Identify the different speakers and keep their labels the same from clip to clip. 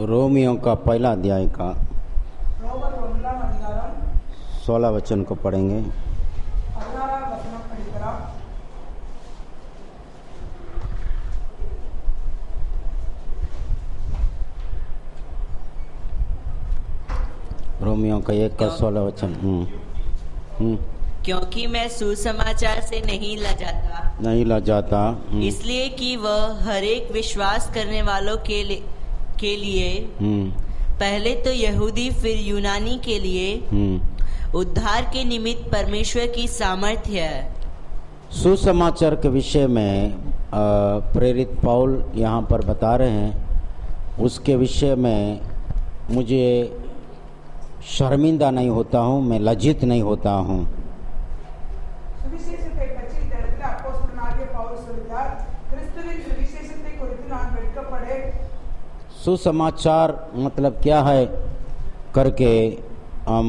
Speaker 1: Romeo का पहला अध्याय का
Speaker 2: ரோமர் ஒன்றாம் அதிகாரம்
Speaker 1: सोलह वचन को पढ़ेंगे
Speaker 2: பதினாறாம் வசனம் படிக்கிறோம்
Speaker 1: रोमियो का एक का सोलह वचन हम्म, हम्म,
Speaker 3: क्योंकि मैं सुसमाचार से नहीं लजाता
Speaker 1: नहीं ला जाता हम्म,
Speaker 3: इसलिए कि वह हर एक विश्वास करने वालों के लिए के लिए
Speaker 1: हम्म,
Speaker 3: पहले तो यहूदी फिर यूनानी के लिए
Speaker 1: हम्म।
Speaker 3: उद्धार के निमित्त परमेश्वर की सामर्थ्य है
Speaker 1: सुसमाचार के विषय में अ, प्रेरित पौल यहाँ पर बता रहे हैं उसके विषय में मुझे शर्मिंदा नहीं होता हूँ मैं लज्जित नहीं होता हूँ
Speaker 2: சுவிசேஷத்தை பற்றி இந்த இடத்துல அப்போஸ்தலனாகிய பவுல் சொல்கிறார் கிறிஸ்துவின் சுவிசேஷத்தை குறித்து நான் வெட்கப்படேன்
Speaker 1: सुसमाचार मतलब क्या है करके हम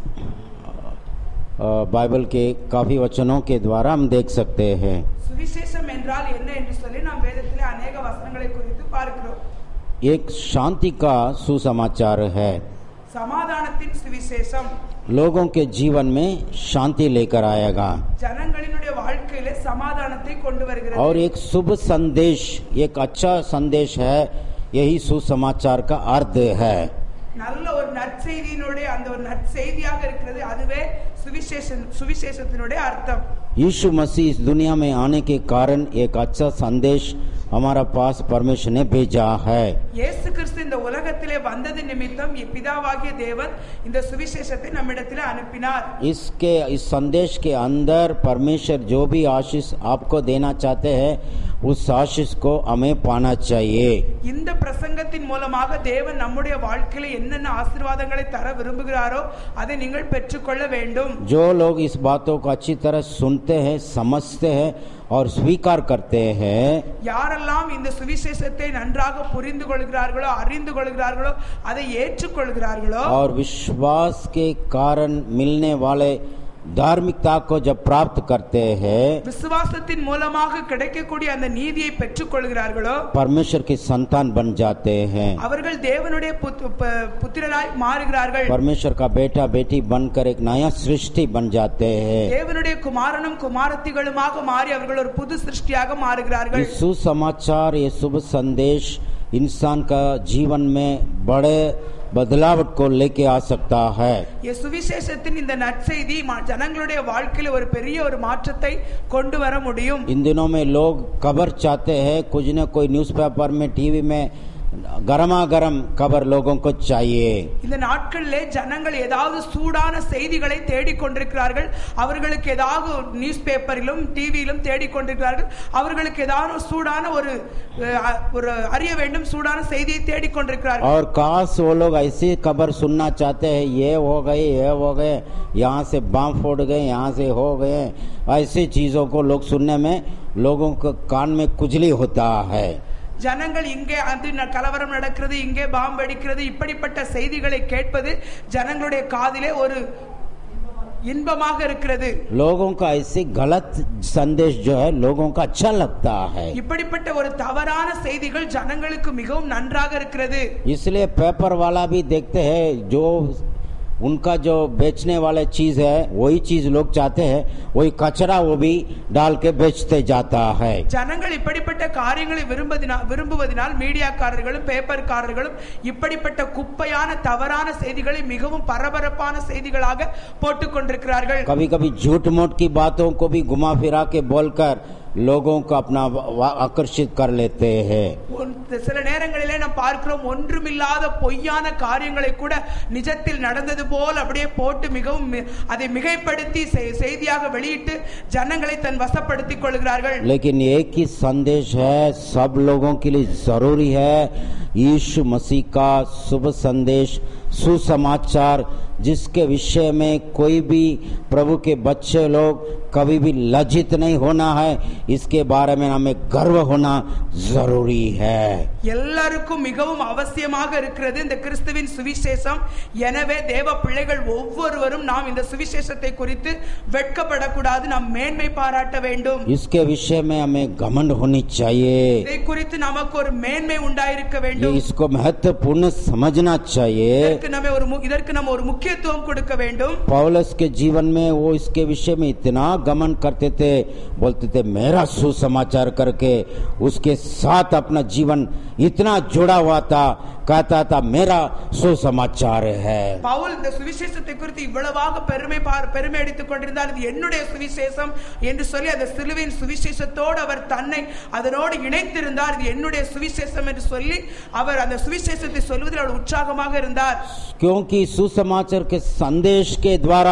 Speaker 1: अ, बाइबल के काफ़ी वचनों के द्वारा हम देख सकते हैं
Speaker 2: சுவிசேஷம் என்றால் என்ன என்று சொல்லி நாம் வேதத்திலே அநேக வசனங்களை குறித்து பார்க்கிறோம்
Speaker 1: एक शांति का सुसमाचार है
Speaker 2: சமாதானத்தின் சுவிசேஷம்
Speaker 1: लोगों के जीवन में शांति लेकर आएगा
Speaker 2: ஜனங்களினுடைய வாழ்க்கையிலே சமாதானத்தை கொண்டு
Speaker 1: और
Speaker 2: வருகிறது
Speaker 1: एक शुभ संदेश एक अच्छा संदेश है यही सुसमाचार का अर्थ है
Speaker 2: நல்ல ஒரு நற்செய்தியினுடைய அந்த ஒரு நற்செய்தியாக இருக்கிறது அதுவே சுவிசேஷம் சுவிசேஷத்தினுடைய அர்த்தம்
Speaker 1: यीशु मसीह इस दुनिया में आने के कारण एक अच्छा संदेश हमारा पास परमेश्वर ने भेजा है
Speaker 2: இயேசு கிறிஸ்து இந்த உலகத்திலே வந்தது நிமித்தம் பிதாவாகிய தேவன் இந்த சுவிசேஷத்தை நம்மிடத்திலே அனுப்பினார்
Speaker 1: इसके इस संदेश के अंदर परमेश्वर जो भी आशीष आपको देना चाहते हैं उस आशीष को हमें पाना चाहिए
Speaker 2: இந்த பிரசங்கத்தின் மூலமாக தேவன் நம்முடைய வாழ்க்கையில என்னென்ன ஆசீர்வாதங்களை தர விரும்புகிறாரோ அதை நீங்கள் பெற்றுக்கொள்ள வேண்டும்
Speaker 1: जो लोग इस बातों को अच्छी तरह सुनते हैं समझते हैं और स्वीकार करते हैं
Speaker 2: யாரெல்லாம் இந்த சுவிசேஷத்தை நன்றாக புரிந்து கொள்கிறார்களோ அறிந்து கொள்கிறார்களோ அதை ஏற்றுக்கொள்கிறார்களோ
Speaker 1: और विश्वास के कारण मिलने वाले धार्मिकता को जब प्राप्त करते हैं
Speaker 2: விசுவாசத்தின் மூலமாக கிடைக்கக்கூடிய அந்த நீதியை பெற்றுக்கொள்கிறார்களோ
Speaker 1: परमेश्वर के संतान बन जाते हैं
Speaker 2: அவர்கள் தேவனுடைய புத்- ப- புத்திரராய் மாறுகிறார்கள்
Speaker 1: परमेश्वर का बेटा बेटी बनकर एक नया सृष्टि बन जाते हैं
Speaker 2: தேவனுடைய குமாரனும் குமாரத்திகளுமாக மாறி அவர்கள் ஒரு புது சிருஷ்டியாக மாறுகிறார்கள்
Speaker 1: ये सुसमाचार ये शुभ संदेश इंसान का जीवन में बड़े बदलाव को लेके आ सकता है
Speaker 2: இய சுவிசேஷத்தின் இந்த நற்செய்தி மா- ஜனங்களுடைய வாழ்க்கையில ஒரு பெரிய ஒரு மாற்றத்தை கொண்டு வர முடியும்
Speaker 1: इन दिनों में लोग खबर चाहते हैं कुछ न कोई न्यूज़पेपर में टीवी में गर्मा गर्म खबर लोगों को चाहिए
Speaker 2: இந்த நாட்களிலே ஜனங்கள் ஏதாவது சூடான செய்திகளை தேடிக்கொண்டிருக்கிறார்கள் அவர்களுக்கு ஏதாவது நியூஸ் பேப்பரிலும் டிவியிலும் தேடிக்கொண்டிருக்கிறார்கள் அவர்களுக்கு ஏதாவது ஒரு சூடான ஒரு அஹ், ஒரு அறிய வேண்டும் சூடான செய்தியை தேடிக்கொண்டிருக்கிறார்கள்
Speaker 1: और काश वो लोग ऐसी खबर सुनना चाहते हैं ये हो गए ये हो गए यहाँ से बाम फोड़ गए यहाँ से हो गए ऐसी चीज़ों को लोग सुनने में लोगों को कान में कुजली होता है
Speaker 2: ஜனங்கள் இங்கே அது ந- கலவரம் நடக்கிறது இங்கே பாம்பு வெடிக்கிறது இப்படிப்பட்ட செய்திகளை கேட்பது ஜனங்களுடைய காதிலே ஒரு இன்பமாக இருக்கிறது
Speaker 1: लोगों का ऐसी गलत संदेश जो है लोगों का अच्छा लगता है
Speaker 2: இப்படிப்பட்ட ஒரு தவறான செய்திகள் ஜனங்களுக்கு மிகவும் நன்றாக இருக்கிறது
Speaker 1: इसलिए पेपर वाला भी देखते हैं जो उनका जो बेचने वाला चीज है वही चीज लोग चाहते हैं वही कचरा वो भी डाल के बेचते जाता है
Speaker 2: ஜனங்கள் இப்படிப்பட்ட காரியங்களை விரும்பதினால் விரும்புவதனால் மீடியாக்காரர்களும் பேப்பர்காரர்களும் இப்படிப்பட்ட குப்பையான தவறான செய்திகளை மிகவும் பரபரப்பான செய்திகளாக போட்டுக் கொண்டிருக்கிறார்கள்
Speaker 1: कभी कभी झूठ मूठ की बातों को भी घुमा फिरा के बोलकर लोगों को अपना वा- वा- आकर्षित कर लेते हैं
Speaker 2: ஒன்- சில நேரங்களிலே நாம் பார்க்கிறோம் ஒன்றுமில்லாத பொய்யான காரியங்களை கூட நிஜத்தில் நடந்தது போல் அப்படியே போட்டு மிகவும் மி- அதை மிகைப்படுத்தி செய்- செய்தியாக வெளியிட்டு ஜனங்களை தன் வசப்படுத்திக் கொள்கிறார்கள்
Speaker 1: लेकिन एक ही संदेश है सब लोगों के लिए जरूरी है यीशु मसीह का शुभ संदेश सुसमाचार जिसके विषय में कोई भी प्रभु के बच्चे लोग कभी भी लज्जित नहीं होना है इसके बारे में हमें गर्व होना जरूरी है
Speaker 2: எல்லாருக்கும் மிகவும் அவசியமாக இருக்கிறது இந்த கிறிஸ்துவின் சுவிசேஷம் எனவே தேவ பிள்ளைகள் ஒவ்வொருவரும் நாம் இந்த சுவிசேஷத்தை குறித்து வெட்கப்படக்கூடாது நாம் மேன்மை பாராட்ட வேண்டும்
Speaker 1: इसके विषय में हमें घमंड होनी चाहिए
Speaker 2: இதை குறித்து நமக்கு ஒரு மேன்மை உண்டாயிருக்க
Speaker 1: ये
Speaker 2: வேண்டும்
Speaker 1: इसको महत्वपूर्ण समझना चाहिए
Speaker 2: இதற்கு நம்ம ஒரு மு- இதற்கு நம்ம ஒரு முக்கியத்துவம் கொடுக்க வேண்டும்
Speaker 1: पौलस के जीवन में वो इसके विषय में इतना गमन करते थे बोलते थे मेरा सुसमाचार करके उसके साथ अपना जीवन इतना जुड़ा हुआ था कहता था मेरा सुसमाचार है
Speaker 2: பவுல் இந்த சுவிசேஷத்தை குறித்து இவ்வளவாக பெருமை பார் பெருமை அடித்துக் கொண்டிருந்தால் இது என்னுடைய சுவிசேஷம் என்று சொல்லி அந்த சிலுவையின் சுவிசேஷத்தோடு அவர் தன்னை அதனோடு இணைத்திருந்தார் இது என்னுடைய சுவிசேஷம் என்று சொல்லி அவர் அந்த சுவிசேஷத்தை சொல்வதில் அவர் உற்சாகமாக இருந்தார்
Speaker 1: क्योंकि सुसमाचार के संदेश के द्वारा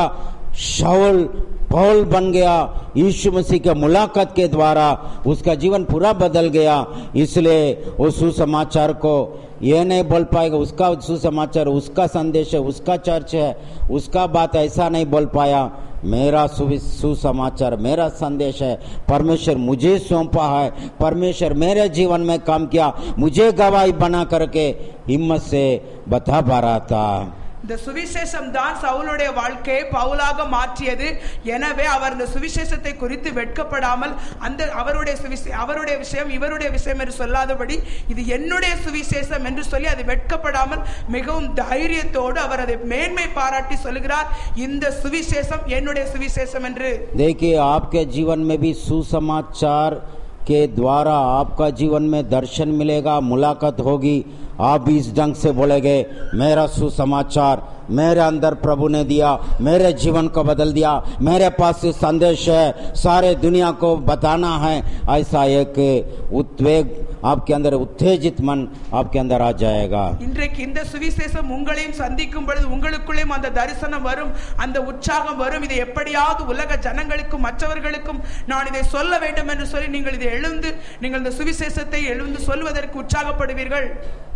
Speaker 1: शाउल पौल बन गया यीशु मसीह के मुलाकात के द्वारा उसका जीवन पूरा बदल गया इसलिए वो सुसमाचार को ये नहीं बोल पाएगा उसका सुसमाचार उसका संदेश है उसका चर्च है उसका बात ऐसा नहीं बोल पाया मेरा सुवि- सुसमाचार मेरा संदेश है परमेश्वर मुझे सौंपा है परमेश्वर मेरे जीवन में काम किया मुझे गवाही बना करके हिम्मत से बता पा रहा था
Speaker 2: இந்த சுவிசேஷம் தான் சவுலுடைய வாழ்க்கையை பவுலாக மாற்றியது எனவே அவர் இந்த சுவிசேஷத்தை குறித்து வெட்கப்படாமல் அந்த அவருடைய சுவிசே அவருடைய விஷயம் இவருடைய விஷயம் என்று சொல்லாதபடி இது என்னுடைய சுவிசேஷம் என்று சொல்லி அது வெட்கப்படாமல் மிகவும் தைரியத்தோடு அவர் அதை மேன்மை பாராட்டி சொல்லுகிறார் இந்த சுவிசேஷம் என்னுடைய சுவிசேஷம் என்று
Speaker 1: देखिए आपके जीवन में भी सुसमाचार के द्वारा आपका जीवन में दर्शन मिलेगा मुलाकात होगी आप भी इस ढंग से बोलेंगे मेरा सुसमाचार मेरे अंदर प्रभु ने दिया मेरे जीवन को बदल दिया मेरे पास ये संदेश है सारे दुनिया को बताना है ऐसा एक उद्वेग आपके अंदर उत्तेजित मन आपके अंदर आ जाएगा
Speaker 2: இன்றைக்கு இந்த சுவிசேஷம் உங்களையும் சந்திக்கும் பொழுது உங்களுக்குள்ளேயும் அந்த தரிசனம் வரும் அந்த உற்சாகம் வரும் இதை எப்படியாவது உலக ஜனங்களுக்கும் மற்றவர்களுக்கும் நான் இதை சொல்ல வேண்டும் என்று சொல்லி நீங்கள் இதை எழுந்து நீங்கள் இந்த சுவிசேஷத்தை எழுந்து சொல்வதற்கு உற்சாகப்படுவீர்கள்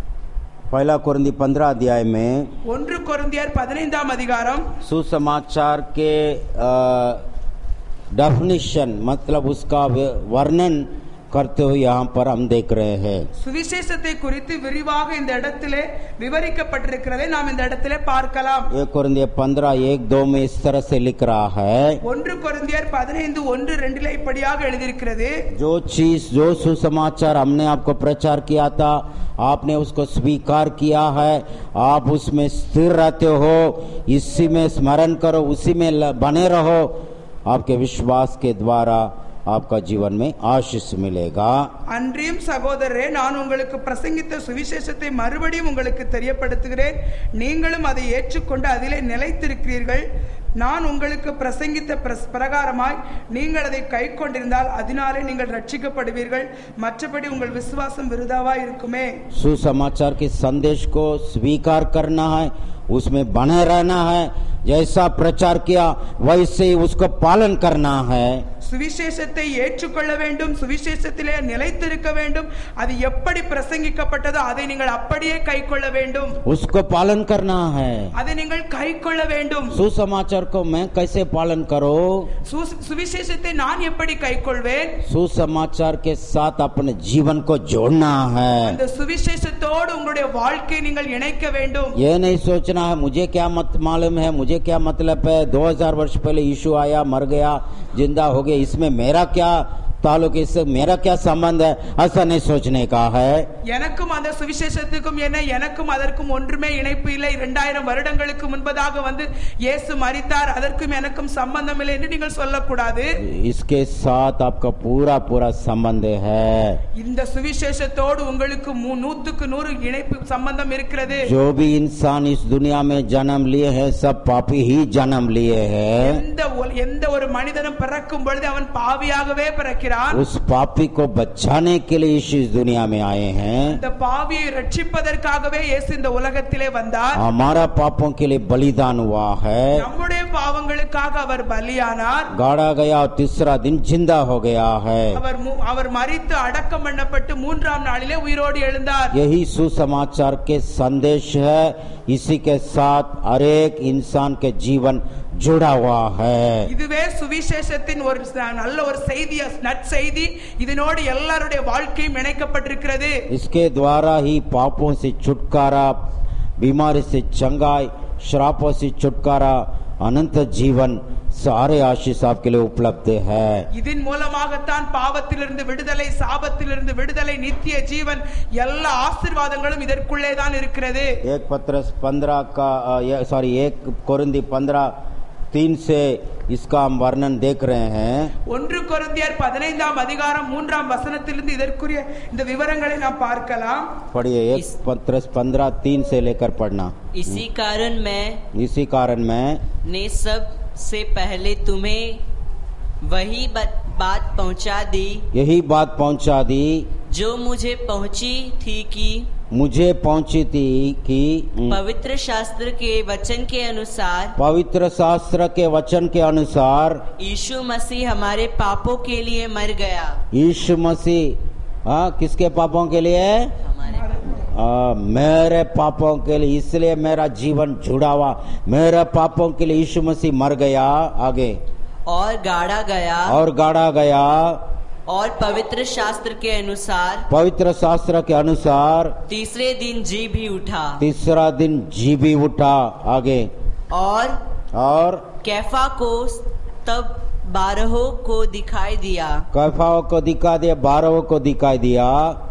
Speaker 1: पहला कुरंदी पंद्रह अध्याय में
Speaker 2: ஒன்று கொரிந்தியர் பதினைந்தாம் அதிகாரம்
Speaker 1: सुसमाचार के डेफिनेशन मतलब उसका व- वर्णन करते हुए यहाँ पर हम देख रहे हैं
Speaker 2: சுவிசேஷத்தை குறித்து விரிவாக இந்த இடத்திலே விவரிக்கப்பட்டிருக்கிறதை நாம் இந்த இடத்திலே பார்க்கலாம்
Speaker 1: एक कुरंदी पंद्रह एक दो में इस तरह से लिख रहा है
Speaker 2: ஒன்று கொரிந்தியர் பதினைந்து ஒன்று ரெண்டிலே இப்படியாக எழுதியிருக்கிறது
Speaker 1: जो चीज जो सुसमाचार हमने आपको प्रचार किया था आपने उसको स्वीकार किया है आप उसमें स्थिर रहते हो इसी में स्मरण करो उसी में ल- बने रहो आपके विश्वास के द्वारा आपका जीवन में आशीष मिलेगा
Speaker 2: அன்றியும் சகோதரரே நான் உங்களுக்கு பிரசங்கித்த சுவிசேஷத்தை மறுபடியும் உங்களுக்கு தெரியப்படுத்துகிறேன் நீங்களும் அதை ஏற்றுக்கொண்டு அதிலே நிலைத்திருக்கிறீர்கள் நான் உங்களுக்கு பிரசங்கித்த பிரஸ்- பிரகாரமாய் நீங்கள் அதை கை கொண்டிருந்தால் அதனாலே நீங்கள் ரட்சிக்கப்படுவீர்கள் மற்றபடி உங்கள் விசுவாசம் விருதாவாய் இருக்குமே
Speaker 1: सुसमाचार के संदेश को स्वीकार करना है उसमें बने रहना है जैसा प्रचार किया वैसे ही उसको पालन करना है
Speaker 2: சுவிசேஷத்தை ஏற்றுக்கொள்ள வேண்டும் சுவிசேஷத்திலே நிலைத்திருக்க வேண்டும் அது எப்படி பிரசங்கிக்கப்பட்டதோ அதை நீங்கள் அப்படியே கை கொள்ள வேண்டும்
Speaker 1: उसको पालन करना है
Speaker 2: அதை நீங்கள் கை கொள்ள வேண்டும்
Speaker 1: सुसमाचार को मैं कैसे पालन करो
Speaker 2: சு- சுவிசேஷத்தை நான் எப்படி கை கொள்வேன்
Speaker 1: सुसमाचार के साथ अपने जीवन को जोड़ना है
Speaker 2: அந்த சுவிசேஷத்தோடு உங்களுடைய வாழ்க்கையை நீங்கள் இணைக்க வேண்டும்
Speaker 1: ये नहीं सोचना है मुझे क्या मत मालूम है मुझे क्या मतलब है 2000 वर्ष पहले यीशु आया मर गया जिंदा हो गया इसमें मेरा क्या ताल्लुक इससे मेरा क्या संबंध है ऐसा नहीं सोचने का है
Speaker 2: எனக்கும் அந்த சுவிசேஷத்துக்கும் என்ன எனக்கும் அதற்கும் ஒன்றுமே இணைப்பு இல்லை இரண்டாயிரம் வருடங்களுக்கு முன்பதாக வந்து இயேசு மரித்தார் அதற்கும் எனக்கும் சம்பந்தம் இல்லை என்று நீங்கள் சொல்லக்கூடாது
Speaker 1: इसके साथ आपका पूरा पूरा संबंध है
Speaker 2: இந்த சுவிசேஷத்தோடு உங்களுக்கு மு- நூத்துக்கு நூறு இணைப்பு சம்பந்தம் இருக்கிறது
Speaker 1: जो भी इंसान इस दुनिया में जन्म लिए हैं सब पापी ही जन्म लिए हैं
Speaker 2: எந்த ஒ- எந்த ஒரு மனிதனும் பிறக்கும் பொழுது அவன் பாவியாகவே பிறக்கிறான்
Speaker 1: उस पापी को बचाने के लिए यीशु इस दुनिया में आए हैं
Speaker 2: இந்த பாவியை ரட்சிப்பதற்காகவே இயேசு இந்த உலகத்திலே வந்தார்
Speaker 1: हमारा पापों के लिए बलिदान हुआ है
Speaker 2: நம்முடைய பாவங்களுக்காக அவர் பலியானார்
Speaker 1: गाड़ा गया और तीसरा दिन जिंदा हो गया है
Speaker 2: அவர் மு- அவர் மரித்து அடக்கம் பண்ணப்பட்டு மூன்றாம் நாளிலே உயிரோடு எழுந்தார்
Speaker 1: यही सुसमाचार के संदेश है इसी के साथ हर एक इंसान के जीवन जुड़ा हुआ है
Speaker 2: இதுவே சுவிசேஷத்தின் ஒரு ச- நல்ல ஒரு செய்தி நற்செய்தி இதனோடு எல்லாருடைய வாழ்க்கையும் இணைக்கப்பட்டிருக்கிறது
Speaker 1: इसके द्वारा ही पापों से छुटकारा बीमारी से चंगाई श्रापों से छुटकारा अनंत जीवन सारे आशीष आपके लिए उपलब्ध है
Speaker 2: இதன் மூலமாகத்தான் பாவத்திலிருந்து விடுதலை சாபத்திலிருந்து விடுதலை நித்திய ஜீவன் எல்லா ஆசீர்வாதங்களும் இதற்குள்ளே தான் இருக்கிறது
Speaker 1: एक पत्रस पंद्रह का सॉरी एक कोरिंदी पंद्रह तीन से इसका हम वर्णन देख रहे हैं
Speaker 2: ஒன்று கொரிந்தியர் பதினைந்தாம் அதிகாரம் மூன்றாம் வசனத்திலிருந்து இதற்குரிய இந்த விவரங்களை நாம் பார்க்கலாம்
Speaker 1: पढ़िए एक
Speaker 3: इस-
Speaker 1: पत्रस पंद्रह तीन से लेकर पढ़ना
Speaker 3: इसी कारण मैं
Speaker 1: इसी कारण मैं
Speaker 3: ने सब से पहले तुम्हें वही बत- बात पहुंचा दी
Speaker 1: यही बात पहुंचा दी
Speaker 3: जो मुझे पहुंची थी कि
Speaker 1: मुझे पहुंची थी कि हम्म,
Speaker 3: पवित्र शास्त्र के वचन के अनुसार
Speaker 1: पवित्र शास्त्र के वचन के अनुसार
Speaker 3: यीशु मसीह हमारे पापों के लिए मर गया
Speaker 1: यीशु मसीह हाँ किसके पापों के लिए
Speaker 3: हमारे
Speaker 1: आ, मेरे पापों के लिए इसलिए मेरा जीवन जुड़ा हुआ मेरे पापों के लिए यीशु मसीह मर गया आगे
Speaker 3: और गाड़ा गया
Speaker 1: और गाड़ा गया
Speaker 3: और पवित्र शास्त्र के अनुसार
Speaker 1: पवित्र शास्त्र के अनुसार
Speaker 3: तीसरे दिन जी भी उठा
Speaker 1: तीसरा दिन जी भी उठा आगे
Speaker 3: और
Speaker 1: और
Speaker 3: कैफा को तब बारहों को दिखाई दिया
Speaker 1: कैफाओं को दिखा दिया बारहों को दिखाई दिया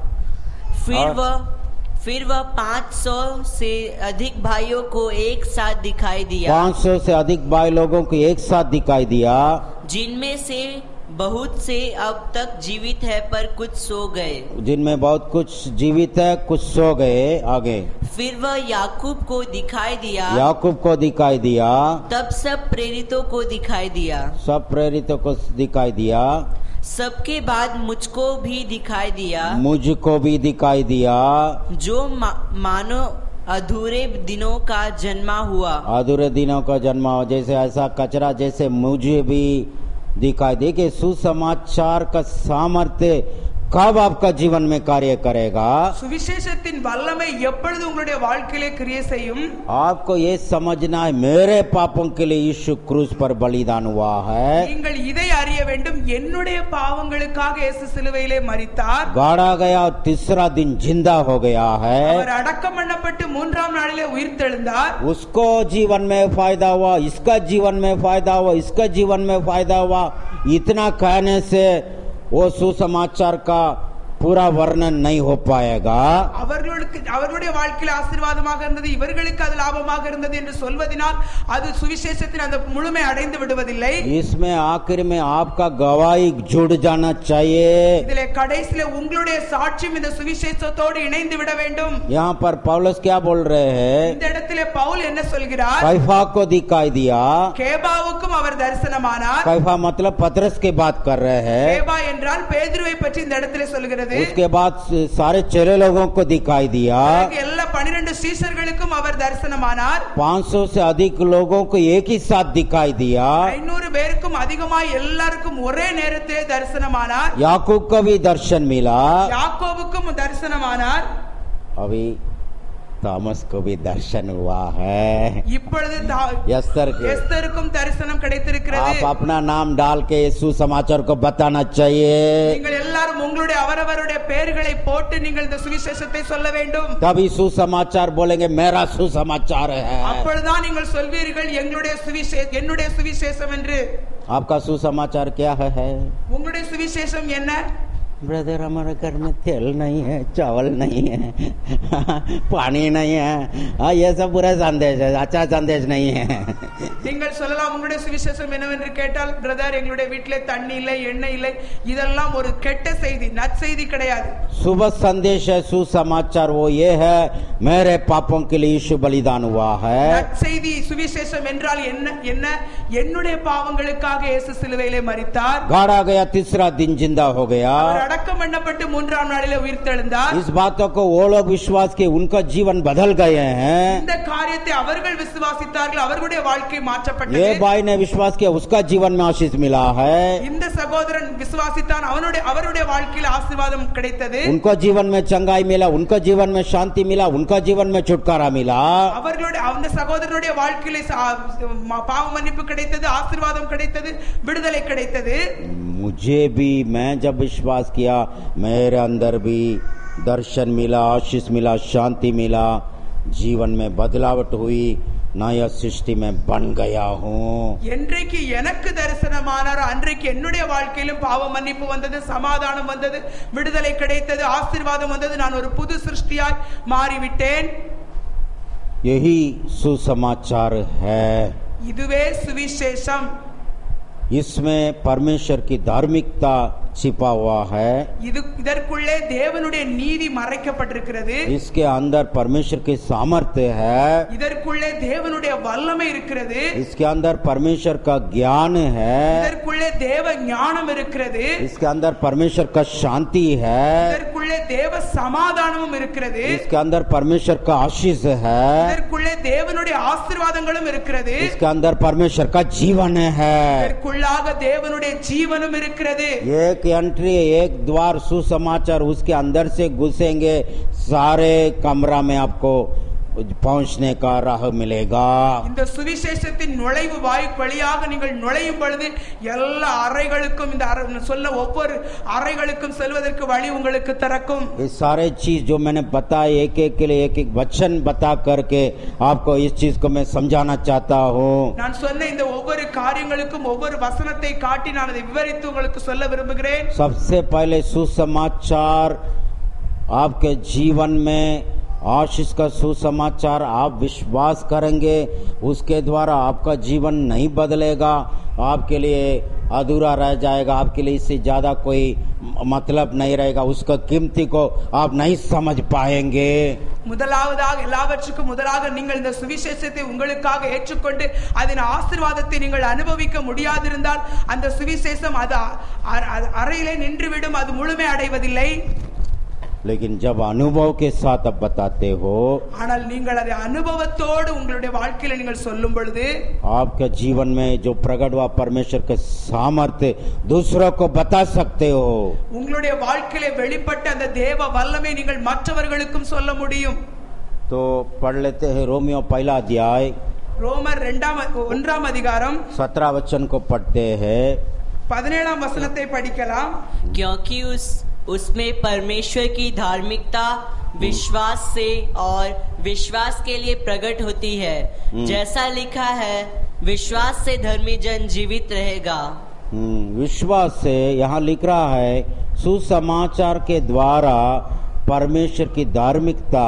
Speaker 3: फिर
Speaker 1: और-
Speaker 3: वह फिर वह पाँच सौ से अधिक भाइयों को एक साथ दिखाई दिया
Speaker 1: पाँच सौ से अधिक भाई लोगों को एक साथ दिखाई दिया
Speaker 3: जिनमें से बहुत से अब तक जीवित है पर कुछ सो गए
Speaker 1: जिनमें बहुत कुछ जीवित है कुछ सो गए आगे
Speaker 3: फिर वह याकूब को दिखाई दिया
Speaker 1: याकूब को दिखाई दिया
Speaker 3: तब सब प्रेरितों को दिखाई दिया
Speaker 1: सब प्रेरितों को दिखाई दिया
Speaker 3: सबके बाद मुझको भी दिखाई दिया
Speaker 1: मुझको भी दिखाई दिया
Speaker 3: जो मा, मानो अधूरे दिनों का जन्मा हुआ
Speaker 1: अधूरे दिनों का जन्म हो जैसे ऐसा कचरा जैसे मुझे भी दिखाई दे कि सुसमाचार का सामर्थ्य कब आपका जीवन में कार्य करेगा
Speaker 2: சுவிசேஷத்தின் வல்லமை எப்பொழுது உங்களுடைய வாழ்க்கையிலே கிரியை செய்யும்
Speaker 1: आपको ये समझना है मेरे पापों के लिए यीशु क्रूस पर बलिदान हुआ है
Speaker 2: நீங்கள் இதை அறிய வேண்டும் என்னுடைய பாவங்களுக்காக இயேசு சிலுவையிலே மரித்தார்
Speaker 1: गाड़ा गया और तीसरा दिन जिंदा हो गया है
Speaker 2: அவர் அடக்கம் பண்ணப்பட்டு மூன்றாம் நாளிலே உயிர்த்தெழுந்தார்
Speaker 1: उसको जीवन में फायदा हुआ इसका जीवन में फायदा हुआ इसका जीवन में फायदा हुआ इतना कहने से वो सुसमाचार का पूरा वर्णन नहीं हो पाएगा
Speaker 2: அவர்களுக்கு அவர்களுடைய வாழ்க்கையில் ஆசீர்வாதமாக இருந்தது இவர்களுக்கு அது லாபமாக இருந்தது என்று சொல்வதனால் அது சுவிசேஷத்தின் அந்த முழுமை அடைந்து விடுவதில்லை
Speaker 1: इसमें आखिर में आपका गवाही जुड़ जाना चाहिए
Speaker 2: இதிலே கடைசியில உங்களுடைய சாட்சியம் இந்த சுவிசேஷத்தோடு இணைந்து விட வேண்டும்
Speaker 1: यहाँ पर पौलुस क्या बोल रहे हैं
Speaker 2: இந்த இடத்திலே பவுல் என்ன சொல்கிறார்
Speaker 1: कैफा को दिखाई दिया
Speaker 2: கேபாவுக்கும் அவர் தரிசனமானார்
Speaker 1: कैफा मतलब पतरस की बात कर रहे हैं
Speaker 2: கேபா என்றால் பேதுருவை பற்றி இந்த இடத்திலே சொல்கிறது
Speaker 1: उसके बाद सारे चेले लोगों को दिखाई दिया
Speaker 2: பிறகு எல்லா பனிரெண்டு சீசர்களுக்கும் அவர் தரிசனமானார்
Speaker 1: 500 से अधिक लोगों को एक ही साथ दिखाई दिया
Speaker 2: ஐநூறு பேருக்கும் அதிகமாய் எல்லாருக்கும் ஒரே நேரத்திலே தரிசனமானார்
Speaker 1: याकूब को भी दर्शन मिला
Speaker 2: யாக்கோபுக்கும் தரிசனமானார்
Speaker 1: अभी थॉमस को भी दर्शन हुआ है
Speaker 2: இப்பொழுது தா-
Speaker 1: यस्तर के
Speaker 2: எஸ்தருக்கும் தரிசனம் கிடைத்திருக்கிறது
Speaker 1: आप अपना नाम डाल के सुसमाचार को बताना चाहिए
Speaker 2: நீங்கள் எல்லாரும் உங்களுடைய அவரவருடைய பெயர்களை போட்டு நீங்கள் இந்த சுவிசேஷத்தை சொல்ல வேண்டும்
Speaker 1: तभी सुसमाचार बोलेंगे मेरा सुसमाचार है
Speaker 2: அப்பொழுதுதான் நீங்கள் சொல்வீர்கள் எங்களுடைய சுவிசே என்னுடைய சுவிசேஷம் என்று
Speaker 1: आपका सुसमाचार क्या है
Speaker 2: உங்களுடைய சுவிசேஷம் என்ன
Speaker 1: ब्रदर हमारे घर में तेल नहीं है चावल नहीं है पानी नहीं है हाँ ये सब बुरा संदेश है अच्छा संदेश नहीं है
Speaker 2: நீங்கள் சொல்லலாம் உங்களுடைய சுவிசேஷம் என்னவென்று கேட்டால் பிரதர் எங்களுடைய வீட்டிலே தண்ணி இல்லை எண்ணெய் இல்லை இதெல்லாம் ஒரு கெட்ட செய்தி நற்செய்தி நற்செய்தி கிடையாது
Speaker 1: शुभ संदेश है सुसमाचार वो ये है मेरे पापों के लिए यीशु बलिदान हुआ है
Speaker 2: நற்செய்தி சுவிசேஷம் என்றால் என்ன என்ன என்னுடைய பாவங்களுக்காக இயேசு சிலுவையிலே மரித்தார்
Speaker 1: गाड़ा गया तीसरा दिन जिंदा हो गया
Speaker 2: அவர் அடக்கம் பண்ணப்பட்டு மூன்றாம் நாளிலே உயிர்த்தெழுந்தார்
Speaker 1: इस बातों को वो लोग विश्वास के उनका जीवन बदल गए हैं
Speaker 2: இந்த காரியத்தை அவர்கள் விசுவாசித்தார்கள் அவர்களுடைய வாழ்க்கை
Speaker 1: ये
Speaker 2: மாற்றப்பட்டது
Speaker 1: भाई ने विश्वास किया उसका जीवन में आशीष मिला है
Speaker 2: இந்த சகோதரன் விசுவாசித்தான் அவனுடைய அவருடைய வாழ்க்கையில் ஆசீர்வாதம் கிடைத்தது
Speaker 1: उनको जीवन में चंगाई मिला उनका जीवन में शांति मिला उनका जीवन में छुटकारा मिला
Speaker 2: அவர்களுடைய அந்த சகோதரனுடைய வாழ்க்கையில சா- ம- பாவ மன்னிப்பு கிடைத்தது ஆசீர்வாதம் கிடைத்தது விடுதலை கிடைத்தது
Speaker 1: मुझे भी मैं जब विश्वास किया मेरे अंदर भी दर्शन मिला आशीष मिला शांति मिला जीवन में बदलावट हुई नया सृष्टि में बन गया हूँ
Speaker 2: என்றைக்கு எனக்கு தரிசனமானாரோ அன்றைக்கு என்னுடைய வாழ்க்கையிலும் பாவ மன்னிப்பு வந்தது சமாதானம் வந்தது விடுதலை கிடைத்தது ஆசீர்வாதம் வந்தது நான் ஒரு புது சிருஷ்டியாய் மாறிவிட்டேன்
Speaker 1: यही सुसमाचार है
Speaker 2: இதுவே சுவிசேஷம்
Speaker 1: इसमें परमेश्वर की धार्मिकता छिपा हुआ है
Speaker 2: இது இதற்குள்ளே தேவனுடைய நீதி மறைக்கப்பட்டிருக்கிறது
Speaker 1: इसके अंदर परमेश्वर की सामर्थ्य है
Speaker 2: இதற்குள்ளே தேவனுடைய வல்லமை இருக்கிறது
Speaker 1: इसके अंदर परमेश्वर का ज्ञान है
Speaker 2: இதற்குள்ளே தேவ ஞானம் இருக்கிறது
Speaker 1: इसके अंदर परमेश्वर का शांति है
Speaker 2: இதற்குள்ளே தேவ சமாதானமும் இருக்கிறது
Speaker 1: इसके अंदर परमेश्वर का आशीष है
Speaker 2: இதற்குள்ளே தேவனுடைய ஆசீர்வாதங்களும் இருக்கிறது
Speaker 1: इसके अंदर परमेश्वर का जीवन है
Speaker 2: இதற்குள்ளாக தேவனுடைய ஜீவனும் இருக்கிறது
Speaker 1: एक एंट्री एक द्वार सुसमाचार उसके अंदर से घुसेंगे सारे कमरा में आपको पहुंचने का राह मिलेगा
Speaker 2: இந்த சுவிசேஷத்தின் நுழைவு வாய் வழியாக நீங்கள் நுழையும் பொழுது எல்லா அறைகளுக்கும் இந்த அறை- சொல்ல ஒவ்வொரு அறைகளுக்கும் செல்வதற்கு வழி உங்களுக்கு திறக்கும்
Speaker 1: ये सारे चीज जो मैंने बताया एक एक के लिए एक एक वचन बता करके आपको इस चीज को मैं समझाना चाहता हूँ
Speaker 2: நான் சொன்ன இந்த ஒவ்வொரு காரியங்களுக்கும் ஒவ்வொரு வசனத்தை காட்டி நான் அதை விவரித்து உங்களுக்கு சொல்ல விரும்புகிறேன்
Speaker 1: सबसे पहले सुसमाचार आपके जीवन में आशीष का सुसमाचार आप विश्वास करेंगे उसके द्वारा आपका जीवन नहीं बदलेगा आपके लिए अधूरा रह जाएगा आपके लिए इससे ज्यादा कोई म- मतलब नहीं रहेगा उसका कीमती को आप नहीं समझ पाएंगे
Speaker 2: முதலாவதாக எல்லாவற்றுக்கும் முதலாக நீங்கள் இந்த சுவிசேஷத்தை உங்களுக்காக ஏற்றுக்கொண்டு அதன் ஆசீர்வாதத்தை நீங்கள் அனுபவிக்க முடியாதிருந்தால் அந்த சுவிசேஷம் அது அ- அ- அறையிலே நின்றுவிடும் அது முழுமை அடைவதில்லை
Speaker 1: लेकिन जब अनुभव के साथ आप बताते हो
Speaker 2: ஆனால் நீங்கள் அதை அனுபவத்தோடு உங்களுடைய வாழ்க்கையில நீங்கள் சொல்லும் பொழுது
Speaker 1: आपके जीवन में जो प्रकट हुआ परमेश्वर के सामर्थ्य दूसरों को बता सकते हो
Speaker 2: உங்களுடைய வாழ்க்கையில வெளிப்பட்ட அந்த தேவ வல்லமை நீங்கள் மற்றவர்களுக்கும் சொல்ல முடியும்
Speaker 1: तो पढ़ लेते हैं रोमियो पहला अध्याय
Speaker 2: ரோமர் இரண்டாம் ஒன்றாம் அதிகாரம்
Speaker 1: सत्रह वचन को पढ़ते हैं
Speaker 2: பதினேழாம் வசனத்தை படிக்கலாம்
Speaker 3: क्योंकि उस उसमें परमेश्वर की धार्मिकता विश्वास से और विश्वास के लिए प्रकट होती है जैसा लिखा है विश्वास से धर्मी जन जीवित रहेगा
Speaker 1: हम्म, विश्वास से यहाँ लिख रहा है सुसमाचार के द्वारा परमेश्वर की धार्मिकता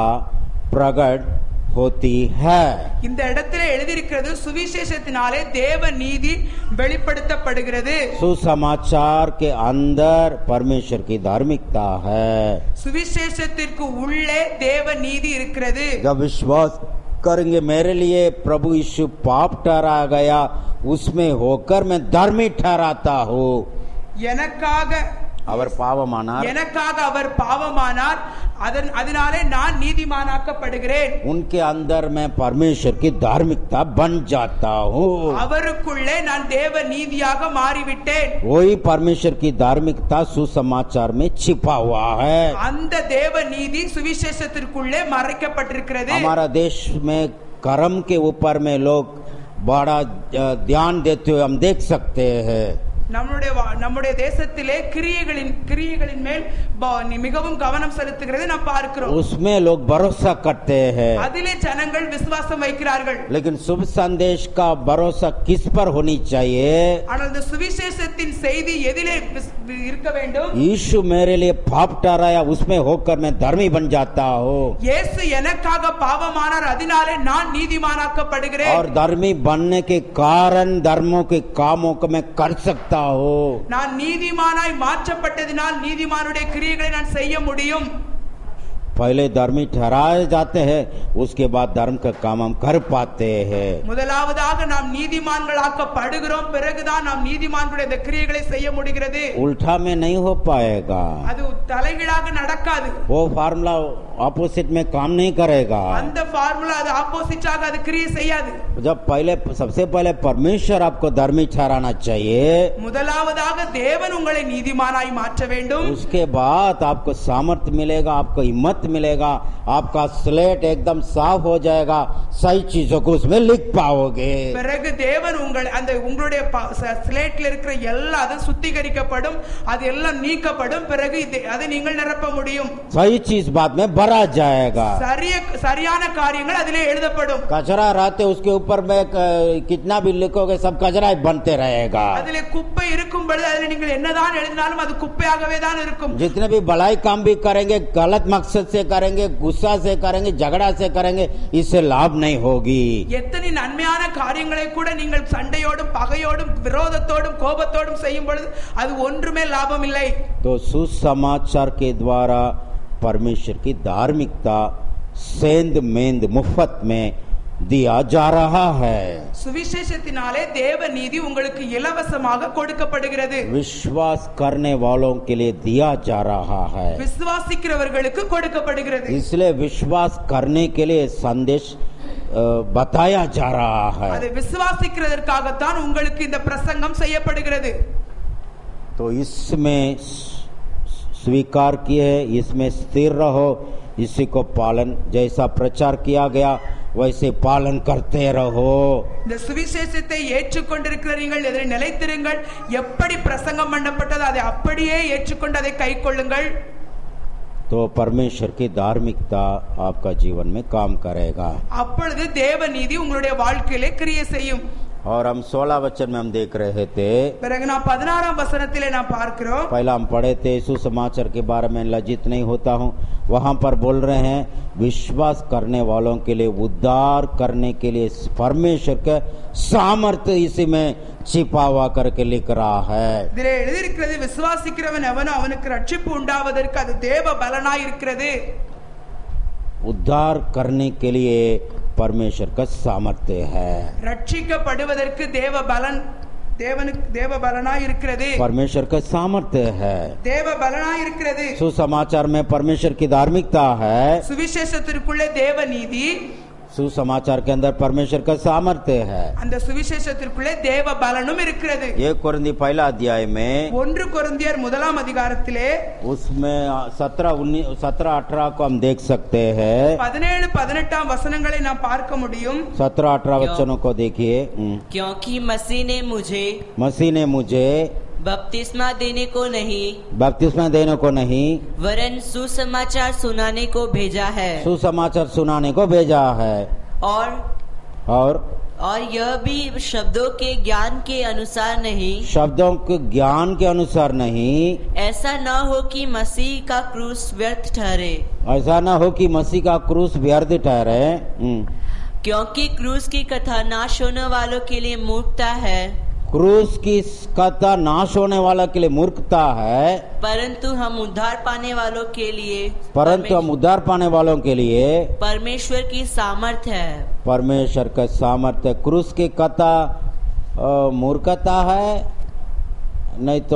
Speaker 1: प्रकट होती है
Speaker 2: இந்த இடத்துல எழுதியிருக்கிறது சுவிசேஷத்தினாலே தேவ நீதி வெளிப்படுத்தப்படுகிறது
Speaker 1: सुसमाचार के अंदर परमेश्वर की धार्मिकता है
Speaker 2: சுவிசேஷத்திற்கு உள்ளே தேவ நீதி இருக்கிறது
Speaker 1: जब विश्वास करेंगे मेरे लिए प्रभु यीशु पाप ठहरा गया उसमें होकर मैं धर्मी ठहराता हूँ
Speaker 2: எனக்காக
Speaker 1: அவர் பாவமானார்
Speaker 2: எனக்காக அவர் பாவமானார் அதன் அதனாலே நான் நீதிமானாக்கப்படுகிறேன்
Speaker 1: उनके अंदर मैं परमेश्वर की धार्मिकता बन जाता हूँ
Speaker 2: அவருக்குள்ளே நான் தேவ நீதியாக மாறிவிட்டேன்
Speaker 1: वही परमेश्वर की धार्मिकता सुसमाचार में छिपा हुआ है
Speaker 2: அந்த தேவ நீதி சுவிசேஷத்திற்குள்ளே மறைக்கப்பட்டிருக்கிறது
Speaker 1: हमारा देश में कर्म के ऊपर में लोग बड़ा अ, ध्यान देते हुए हम देख सकते हैं
Speaker 2: நம்முடைய வா- நம்முடைய தேசத்திலே கிரியைகளின் கிரியைகளின் மேல் ப- மிகவும் கவனம் செலுத்துகிறது நாம் பார்க்கிறோம்
Speaker 1: उसमें लोग भरोसा करते हैं
Speaker 2: அதிலே ஜனங்கள் விசுவாசம் வைக்கிறார்கள்
Speaker 1: लेकिन शुभ संदेश का भरोसा किस पर होनी चाहिए
Speaker 2: ஆனால் இந்த சுவிசேஷத்தின் செய்தி எதிலே விஸ்- இருக்க வேண்டும்
Speaker 1: यीशु मेरे लिए पाप ठहराया उसमें होकर मैं धर्मी बन जाता हूँ
Speaker 2: இயேசு எனக்காக பாவமானார் அதனாலே நான் நீதிமானாக்கப்படுகிறேன்
Speaker 1: और धर्मी बनने के कारण धर्मों के कामों को मैं कर सकता हूँ
Speaker 2: நான் நீதிமானாய் மாற்றப்பட்டதினால் நீதிமானுடைய கிரியைகளை கிரியைகளை நான் செய்ய முடியும்
Speaker 1: पहले धर्मी ठहराए जाते हैं उसके बाद धर्म का काम हम कर पाते हैं
Speaker 2: முதலாவதாக நாம் நீதிமான்களாக்கப்படுகிறோம் பிறகுதான் நாம் நீதிமான்களுடைய இந்த கிரியைகளை செய்ய முடிகிறது
Speaker 1: उल्टा में नहीं हो पाएगा
Speaker 2: அது தலைகீழாக நடக்காது
Speaker 1: वो फार्मूला ऑपोजिट में काम नहीं करेगा
Speaker 2: அந்த ஃபார்முலா அது ஆப்போசிட்டாக அது கிரியை செய்யாது
Speaker 1: जब पहले सबसे पहले परमेश्वर आपको धर्मी ठहराना चाहिए
Speaker 2: முதலாவதாக தேவன் உங்களை நீதிமானாய் மாற்ற வேண்டும்
Speaker 1: उसके बाद आपको सामर्थ्य मिलेगा आपको हिम्मत मिलेगा आपका स्लेट एकदम साफ हो जाएगा सही चीजों को उसमें लिख पाओगे
Speaker 2: பிறகு தேவன் உங்கள் அந்த உங்களுடைய ஸ்லேட்ல இருக்கிற எல்லா அது சுத்திகரிக்கப்படும் அது எல்லாம் நீக்கப்படும் பிறகு இது- அதை நீங்கள் நிரப்ப முடியும்
Speaker 1: सही चीज बाद में भरा जाएगा
Speaker 2: சரிய சரியான காரியங்கள் அதிலே எழுதப்படும்
Speaker 1: कचरा रहते उसके ऊपर में क- कितना भी लिखोगे सब कचरा ही बनते रहेगा
Speaker 2: அதிலே குப்பை இருக்கும் பொழுது அதில் நீங்கள் என்னதான் எழுதினாலும் அது குப்பையாகவே தான் இருக்கும்
Speaker 1: जितने भी भलाई काम भी करेंगे गलत मकसद से करेंगे गुस्सा से करेंगे झगड़ा से करेंगे इससे लाभ नहीं होगी
Speaker 2: எத்தனை நன்மையான காரியங்களை கூட நீங்கள் சண்டையோடும் பகையோடும் விரோதத்தோடும் கோபத்தோடும் செய்யும் பொழுது அது ஒன்றுமே லாபம் இல்லை
Speaker 1: तो सुसमाचार के द्वारा परमेश्वर की धार्मिकता सेंध मेंद मुफ्त में दिया जा रहा है
Speaker 2: சுவிசேஷத்தினாலே தேவ நீதி உங்களுக்கு இலவசமாக கொடுக்கப்படுகிறது
Speaker 1: विश्वास करने वालों के लिए दिया जा रहा है
Speaker 2: விசுவாசிக்கிறவர்களுக்கு கொடுக்கப்படுகிறது
Speaker 1: इसलिए विश्वास करने के लिए संदेश अ, बताया जा रहा है
Speaker 2: அதை விசுவாசிக்கிறதற்காகத்தான் உங்களுக்கு இந்த பிரசங்கம் செய்யப்படுகிறது
Speaker 1: तो इसमें स- स्वीकार किए इसमें स्थिर रहो इसी को पालन जैसा प्रचार किया गया वैसे पालन करते रहो
Speaker 2: இந்த சுவிசேஷத்தை ஏற்றுக்கொண்டிருக்கிற நீங்கள் இதில் நிலைத்திருங்கள் எப்படி பிரசங்கம் பண்ணப்பட்டது அதை அப்படியே ஏற்றுக்கொண்டு அதை கைக்கொள்ளுங்கள்
Speaker 1: तो परमेश्वर की धार्मिकता आपका जीवन में काम करेगा
Speaker 2: அப்பொழுது தேவ நீதி உங்களுடைய வாழ்க்கையிலே கிரியை செய்யும்
Speaker 1: और हम सोलह वचन में हम देख रहे थे
Speaker 2: பிறகு நான் பதினாறாம் வசனத்திலே நான் பார்க்கிறோம்
Speaker 1: पहला हम पढ़े थे सुसमाचार के बारे में लज्जित नहीं होता हूँ वहां पर बोल रहे हैं विश्वास करने वालों के लिए उद्धार करने के लिए परमेश्वर का सामर्थ्य इसी में छिपा हुआ करके लिख रहा है
Speaker 2: இதிலே எழுதியிருக்கிறது விசுவாசிக்கிறவன் எவனோ அவனுக்கு ரட்சிப்பு உண்டாவதற்கு அது தேவ பலனாய் இருக்கிறது
Speaker 1: उद्धार करने के लिए परमेश्वर का सामर्थ्य है
Speaker 2: ரட்சிக்கப்படுவதற்கு தேவ பலன் தேவனுக்கு தேவ பலனாய் இருக்கிறது
Speaker 1: परमेश्वर का सामर्थ्य है
Speaker 2: தேவ பலனாய் இருக்கிறது
Speaker 1: सुसमाचार में परमेश्वर की धार्मिकता है
Speaker 2: சுவிசேஷத்திற்குள்ளே தேவ நீதி
Speaker 1: सुसमाचार के अंदर परमेश्वर का सामर्थ्य है
Speaker 2: அந்த சுவிசேஷத்திற்குள்ளே தேவ பலனும் இருக்கிறது
Speaker 1: एक कुरंदी पहला अध्याय में
Speaker 2: ஒன்று கொரிந்தியர் முதலாம் அதிகாரத்திலே
Speaker 1: उसमें सत्रह उन्नीस सत्रह अठारह को हम देख सकते हैं
Speaker 2: பதினேழு பதினெட்டாம் वசனங்களை நாம் பார்க்க முடியும்
Speaker 1: सत्रह अठारह वचनों को देखिए हम्म।
Speaker 3: क्योंकि मसीह ने मुझे
Speaker 1: मसीह ने मुझे
Speaker 3: बपतिस्मा देने को नहीं
Speaker 1: बपतिस्मा देने को नहीं
Speaker 3: वरन सुसमाचार सुनाने को भेजा है
Speaker 1: सुसमाचार सुनाने को भेजा है
Speaker 3: और
Speaker 1: और
Speaker 3: और यह भी शब्दों के ज्ञान के अनुसार नहीं
Speaker 1: शब्दों के ज्ञान के अनुसार नहीं
Speaker 3: ऐसा न हो कि मसीह का क्रूस व्यर्थ ठहरे
Speaker 1: ऐसा न हो कि मसीह का क्रूस व्यर्थ ठहरे हम्म।
Speaker 3: क्योंकि क्रूस की कथा नाश होने वालों के लिए मूर्खता है
Speaker 1: क्रूस की कथा नाश होने वाला के लिए मूर्खता है
Speaker 3: परंतु हम उद्धार पाने वालों के लिए
Speaker 1: परंतु हम उद्धार पाने वालों के लिए
Speaker 3: परमेश्वर की सामर्थ्य है
Speaker 1: परमेश्वर का सामर्थ्य क्रूस की कथा अ, मूर्खता है नहीं तो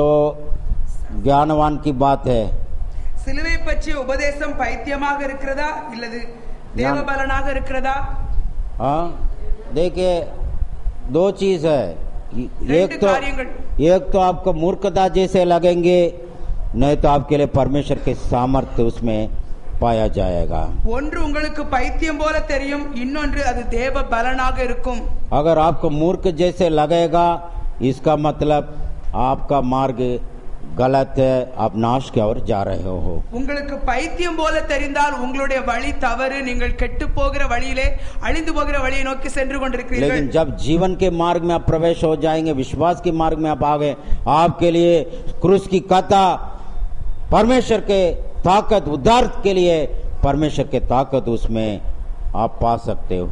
Speaker 1: ज्ञानवान की बात है
Speaker 2: சிலுவை பற்றிய உபதேசம் பைத்தியமாக இருக்கிறதா இல்லது தேவ
Speaker 1: ஞான-
Speaker 2: பலனாக இருக்கிறதா
Speaker 1: हाँ देखिए दो चीज है एक तो
Speaker 2: कार्य-
Speaker 1: एक तो आपको मूर्खता जैसे लगेंगे नहीं तो आपके लिए परमेश्वर के सामर्थ्य उसमें पाया जाएगा
Speaker 2: ஒன்று உங்களுக்கு பைத்தியம் போல தெரியும் இன்னொன்று அது தேவ பலனாக இருக்கும்
Speaker 1: अगर आपको मूर्ख जैसे लगेगा इसका मतलब आपका मार्ग गलत है आप नाश की ओर जा रहे हो
Speaker 2: உங்களுக்கு பைத்தியம் போல தெரிந்தால் உங்களுடைய வழி தவறு நீங்கள் கெட்டு போகிற வழியிலே அழிந்து போகிற வழியை நோக்கி சென்று கொண்டிருக்கிறீர்கள்
Speaker 1: लेकिन जब जीवन के मार्ग में आप प्रवेश हो जाएंगे विश्वास के मार्ग में आप आ गए आपके लिए क्रूस की कथा परमेश्वर के ताकत उद्धार के लिए परमेश्वर के ताकत उसमें आप पा सकते हो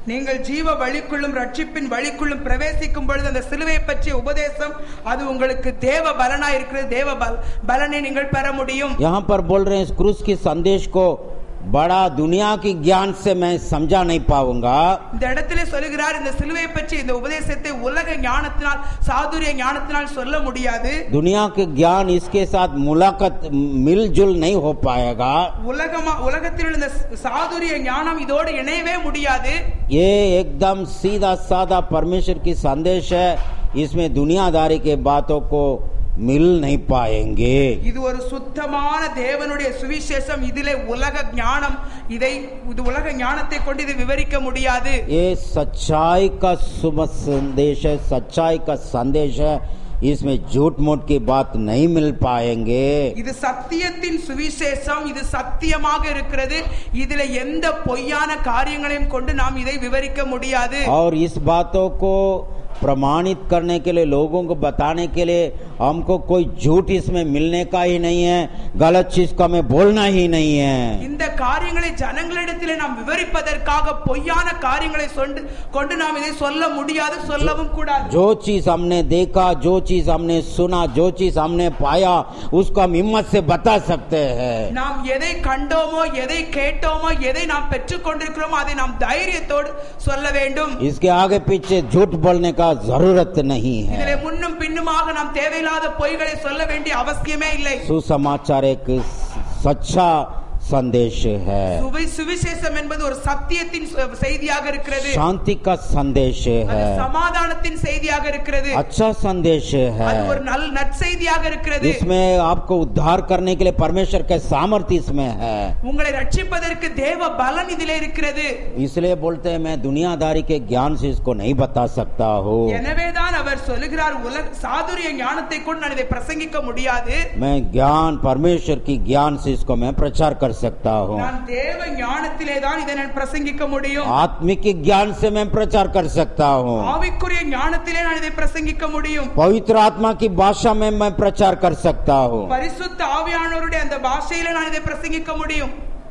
Speaker 2: நீங்கள் ஜீவ வழிக்குள்ளும் ரட்சிப்பின் வழிக்குள்ளும் பிரவேசிக்கும் பொழுது அந்த சிலுவை பற்றிய உபதேசம் அது உங்களுக்கு தேவ பலனா இருக்கிறது தேவ பல பலனை நீங்கள் பெற முடியும்
Speaker 1: यहाँ पर बोल रहे हैं इस क्रूस की संदेश को बड़ा दुनिया की ज्ञान से मैं समझा नहीं पाऊंगा
Speaker 2: இந்த இடத்திலே சொல்லுகிறார் இந்த சிலுவை பற்றி இந்த உபதேசத்தை உலக ஞானத்தினால் சாதுரிய ஞானத்தினால் சொல்ல முடியாது
Speaker 1: दुनिया के ज्ञान इसके साथ मुलाकात मिलजुल नहीं हो पाएगा
Speaker 2: உலகமா உலகத்தில் உள்ள இந்த சாதுரிய ஞானம் இதோடு இணையவே முடியாது
Speaker 1: ये एकदम सीधा साधा परमेश्वर की संदेश है इसमें दुनियादारी के बातों को मिल नहीं पाएंगे
Speaker 2: இது ஒரு சுத்தமான தேவனுடைய சுவிசேஷம் இதிலே உலக ஞானம் இதை இது உலக ஞானத்தை கொண்டு இதை விவரிக்க முடியாது
Speaker 1: ये सच्चाई का शुभ संदेश है सच्चाई का संदेश है इसमें झूठ मूठ की बात नहीं मिल पाएंगे
Speaker 2: இது சத்தியத்தின் சுவிசேஷம் இது சத்தியமாக இருக்கிறது இதுல எந்த பொய்யான காரியங்களையும் கொண்டு நாம் இதை விவரிக்க முடியாது
Speaker 1: और इस बातों को प्रमाणित करने के लिए लोगों को बताने के लिए हमको कोई झूठ इसमें मिलने का ही नहीं है गलत चीज का हमें बोलना ही नहीं है
Speaker 2: இந்த காரியங்களை ஜனங்களிடத்திலே நாம் விவரிப்பதற்காக பொய்யான காரியங்களை சொண்டு கொண்டு நாம் இதை சொல்ல முடியாது சொல்லவும் கூடாது
Speaker 1: जो चीज हमने देखा जो चीज हमने सुना जो चीज हमने पाया उसको हम हिम्मत से बता सकते हैं
Speaker 2: நாம் எதை கண்டோமோ எதை கேட்டோமோ எதை நாம் பெற்றுக் கொண்டிருக்கிறோமோ அதை நாம் தைரியத்தோடு சொல்ல வேண்டும்
Speaker 1: इसके आगे पीछे झूठ बोलने का जरूरत नहीं
Speaker 2: இதிலே
Speaker 1: है
Speaker 2: முன்னும் பின்னுமாக நாம் தேவையில்லாத பொய்களை சொல்ல வேண்டிய அவசியமே இல்லை
Speaker 1: सुसमाचार एक सच्चा संदेश है
Speaker 2: சுவி- சுவிசேஷம் என்பது ஒரு சத்தியத்தின் சு- செய்தியாக இருக்கிறது
Speaker 1: शांति का संदेश
Speaker 2: அது
Speaker 1: है
Speaker 2: சமாதானத்தின் செய்தியாக இருக்கிறது
Speaker 1: अच्छा संदेश
Speaker 2: அது ஒரு
Speaker 1: है
Speaker 2: நல் நற்செய்தியாக இருக்கிறது
Speaker 1: इसमें आपको उद्धार करने के लिए परमेश्वर का सामर्थ्य इसमें है
Speaker 2: உங்களை ரட்சிப்பதற்கு தேவ பலன் இதிலே இருக்கிறது
Speaker 1: इसलिए बोलते हैं मैं दुनियादारी के ज्ञान से इसको नहीं बता सकता हूँ
Speaker 2: எனவேதான் அவர் சொல்லுகிறார் உலக சாதுரிய ஞானத்தை கொண்டு நான் இதை பிரசங்கிக்க முடியாது
Speaker 1: मैं ज्ञान परमेश्वर की ज्ञान से इसको मैं प्रचार कर सकता हूँ
Speaker 2: நான் தேவ ஞானத்திலே தான் இதை நான் பிரசங்கிக்க முடியும்
Speaker 1: आत्मिक ज्ञान से मैं प्रचार कर सकता हूँ
Speaker 2: ஆவிக்குரிய ஞானத்திலே நான் இதை பிரசங்கிக்க முடியும்
Speaker 1: पवित्र आत्मा की भाषा में मैं प्रचार कर सकता हूँ
Speaker 2: பரிசுத்த ஆவியானவருடைய அந்த பாஷையில நான் இதை பிரசங்கிக்க முடியும்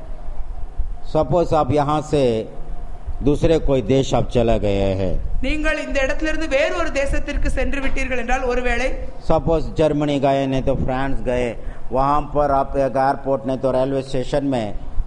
Speaker 1: सपोज आप यहाँ से दूसरे कोई देश आप चले गए हैं
Speaker 2: நீங்கள் இந்த இடத்திலிருந்து வேறு ஒரு தேசத்திற்கு சென்று விட்டீர்கள் என்றால் ஒருவேளை
Speaker 1: सपोज जर्मनी गए नहीं तो फ्रांस गए वहाँ पर आप एक एयरपोर्ट नहीं तो रेलवे स्टेशन में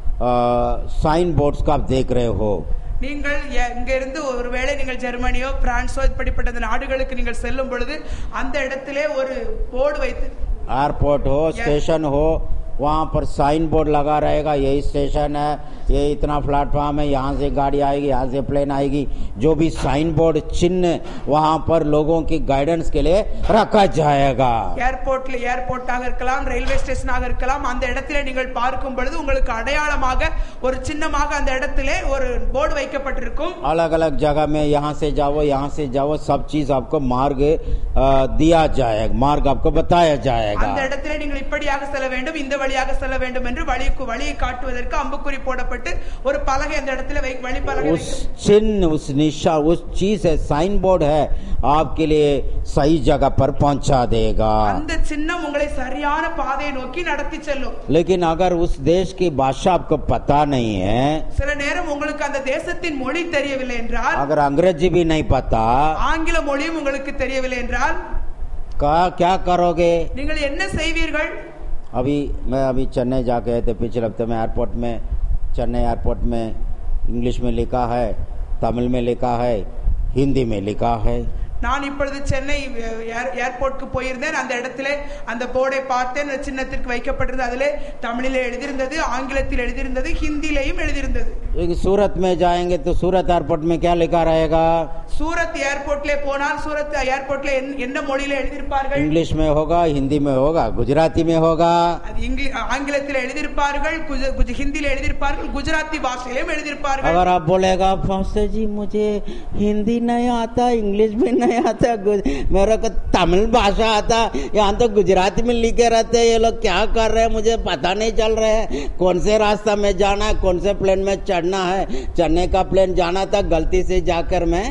Speaker 1: साइन बोर्ड्स का आप देख रहे हो
Speaker 2: நீங்கள் எ- இங்கிருந்து ஒருவேளை நீங்கள் ஜெர்மனியோ பிரான்சோ இப்படிப்பட்ட அந்த நாடுகளுக்கு நீங்கள் செல்லும் பொழுது அந்த இடத்திலே ஒரு போர்டு வைத்து
Speaker 1: एयरपोर्ट हो
Speaker 2: Yes.
Speaker 1: स्टेशन हो वहाँ पर साइन बोर्ड लगा रहेगा यही स्टेशन है ये इतना प्लेटफॉर्म है यहाँ से गाड़ी आएगी यहाँ से प्लेन आएगी जो भी साइन बोर्ड चिन्ह वहाँ पर लोगों की गाइडेंस के लिए रखा जाएगा
Speaker 2: ஏர்போர்ட்ல ஏர்போர்ட்டாக இருக்கலாம் ரயில்வே ஸ்டேஷனாக இருக்கலாம் அந்த இடத்திலே நீங்கள் பார்க்கும் பொழுது உங்களுக்கு அடையாளமாக ஒரு சின்னமாக அந்த இடத்திலே ஒரு போர்டு வைக்கப்பட்டிருக்கும்
Speaker 1: अलग अलग जगह में यहाँ से जाओ यहाँ से जाओ सब चीज आपको मार्ग अ, दिया जाएगा मार्ग आपको बताया
Speaker 2: அந்த
Speaker 1: जाएगा
Speaker 2: இடத்திலே நீங்கள் இப்படியாக செல்ல வேண்டும் இந்த வழியாக செல்ல வேண்டும் என்று வழிக்கு வழியை காட்டுவதற்கு அம்புக்குறி போடப்பட்டு ஒரு பலகை அந்த இடத்துல வை வழி பலகை
Speaker 1: उस चिन्ह उस निशा उस चीज है साइन बोर्ड है आपके लिए सही जगह पर पहुंचा देगा
Speaker 2: அந்த சின்னம் உங்களை சரியான பாதையை நோக்கி நடத்தி செல்லும்
Speaker 1: लेकिन अगर उस देश की भाषा आपको पता नहीं है
Speaker 2: சில நேரம் உங்களுக்கு அந்த தேசத்தின் மொழி தெரியவில்லை என்றால்
Speaker 1: अगर अंग्रेजी भी नहीं पता
Speaker 2: ஆங்கில மொழியும் உங்களுக்கு தெரியவில்லை என்றால்
Speaker 1: का क्या करोगे
Speaker 2: நீங்கள் என்ன செய்வீர்கள்
Speaker 1: अभी मैं अभी चेन्नई जाके आए थे पिछले हफ्ते में एयरपोर्ट में चेन्नई एयरपोर्ट में इंग्लिश में लिखा है तमिल में लिखा है हिंदी में लिखा है
Speaker 2: நான் இப்பொழுது சென்னை அஹ், ஏர்- ஏர்போர்ட்க்கு போயிருந்தேன் அந்த இடத்திலே அந்த போர்டை பார்த்தேன் அந்த சின்னத்திற்கு வைக்கப்பட்டிருந்தது அதிலே தமிழிலே எழுதியிருந்தது ஆங்கிலத்தில் எழுதியிருந்தது ஹிந்தியிலையும் எழுதியிருந்தது
Speaker 1: लेकिन सूरत में जाएंगे तो सूरत एयरपोर्ट में क्या लिखा रहेगा
Speaker 2: சூரத் ஏர்போர்ட்ல போனால் சூரத் ஏர்போர்ட்ல என்ன- என்ன மொழியில எழுதியிருப்பார்கள்
Speaker 1: इंग्लिश में होगा हिंदी में होगा गुजराती में होगा
Speaker 2: அது இங்கிலி ஆங்கிலத்தில் எழுதியிருப்பார்கள் குஜ- குஜ- ஹிந்தியில எழுதியிருப்பார்கள் குஜராத்தி பாஷையிலும் எழுதியிருப்பார்கள்
Speaker 1: अगर आप बोलेगा फास्टर जी मुझे हिंदी नहीं आता इंग्लिश भी नहीं आता गुज- मेरे को तमिल भाषा आता यहाँ तो गुजराती में लिखे रहते हैं ये लोग क्या कर रहे हैं मुझे पता नहीं चल रहा है कौन से रास्ता में जाना है कौन से प्लेन में चढ़ना है चढ़ने का प्लेन जाना था गलती से जाकर मैं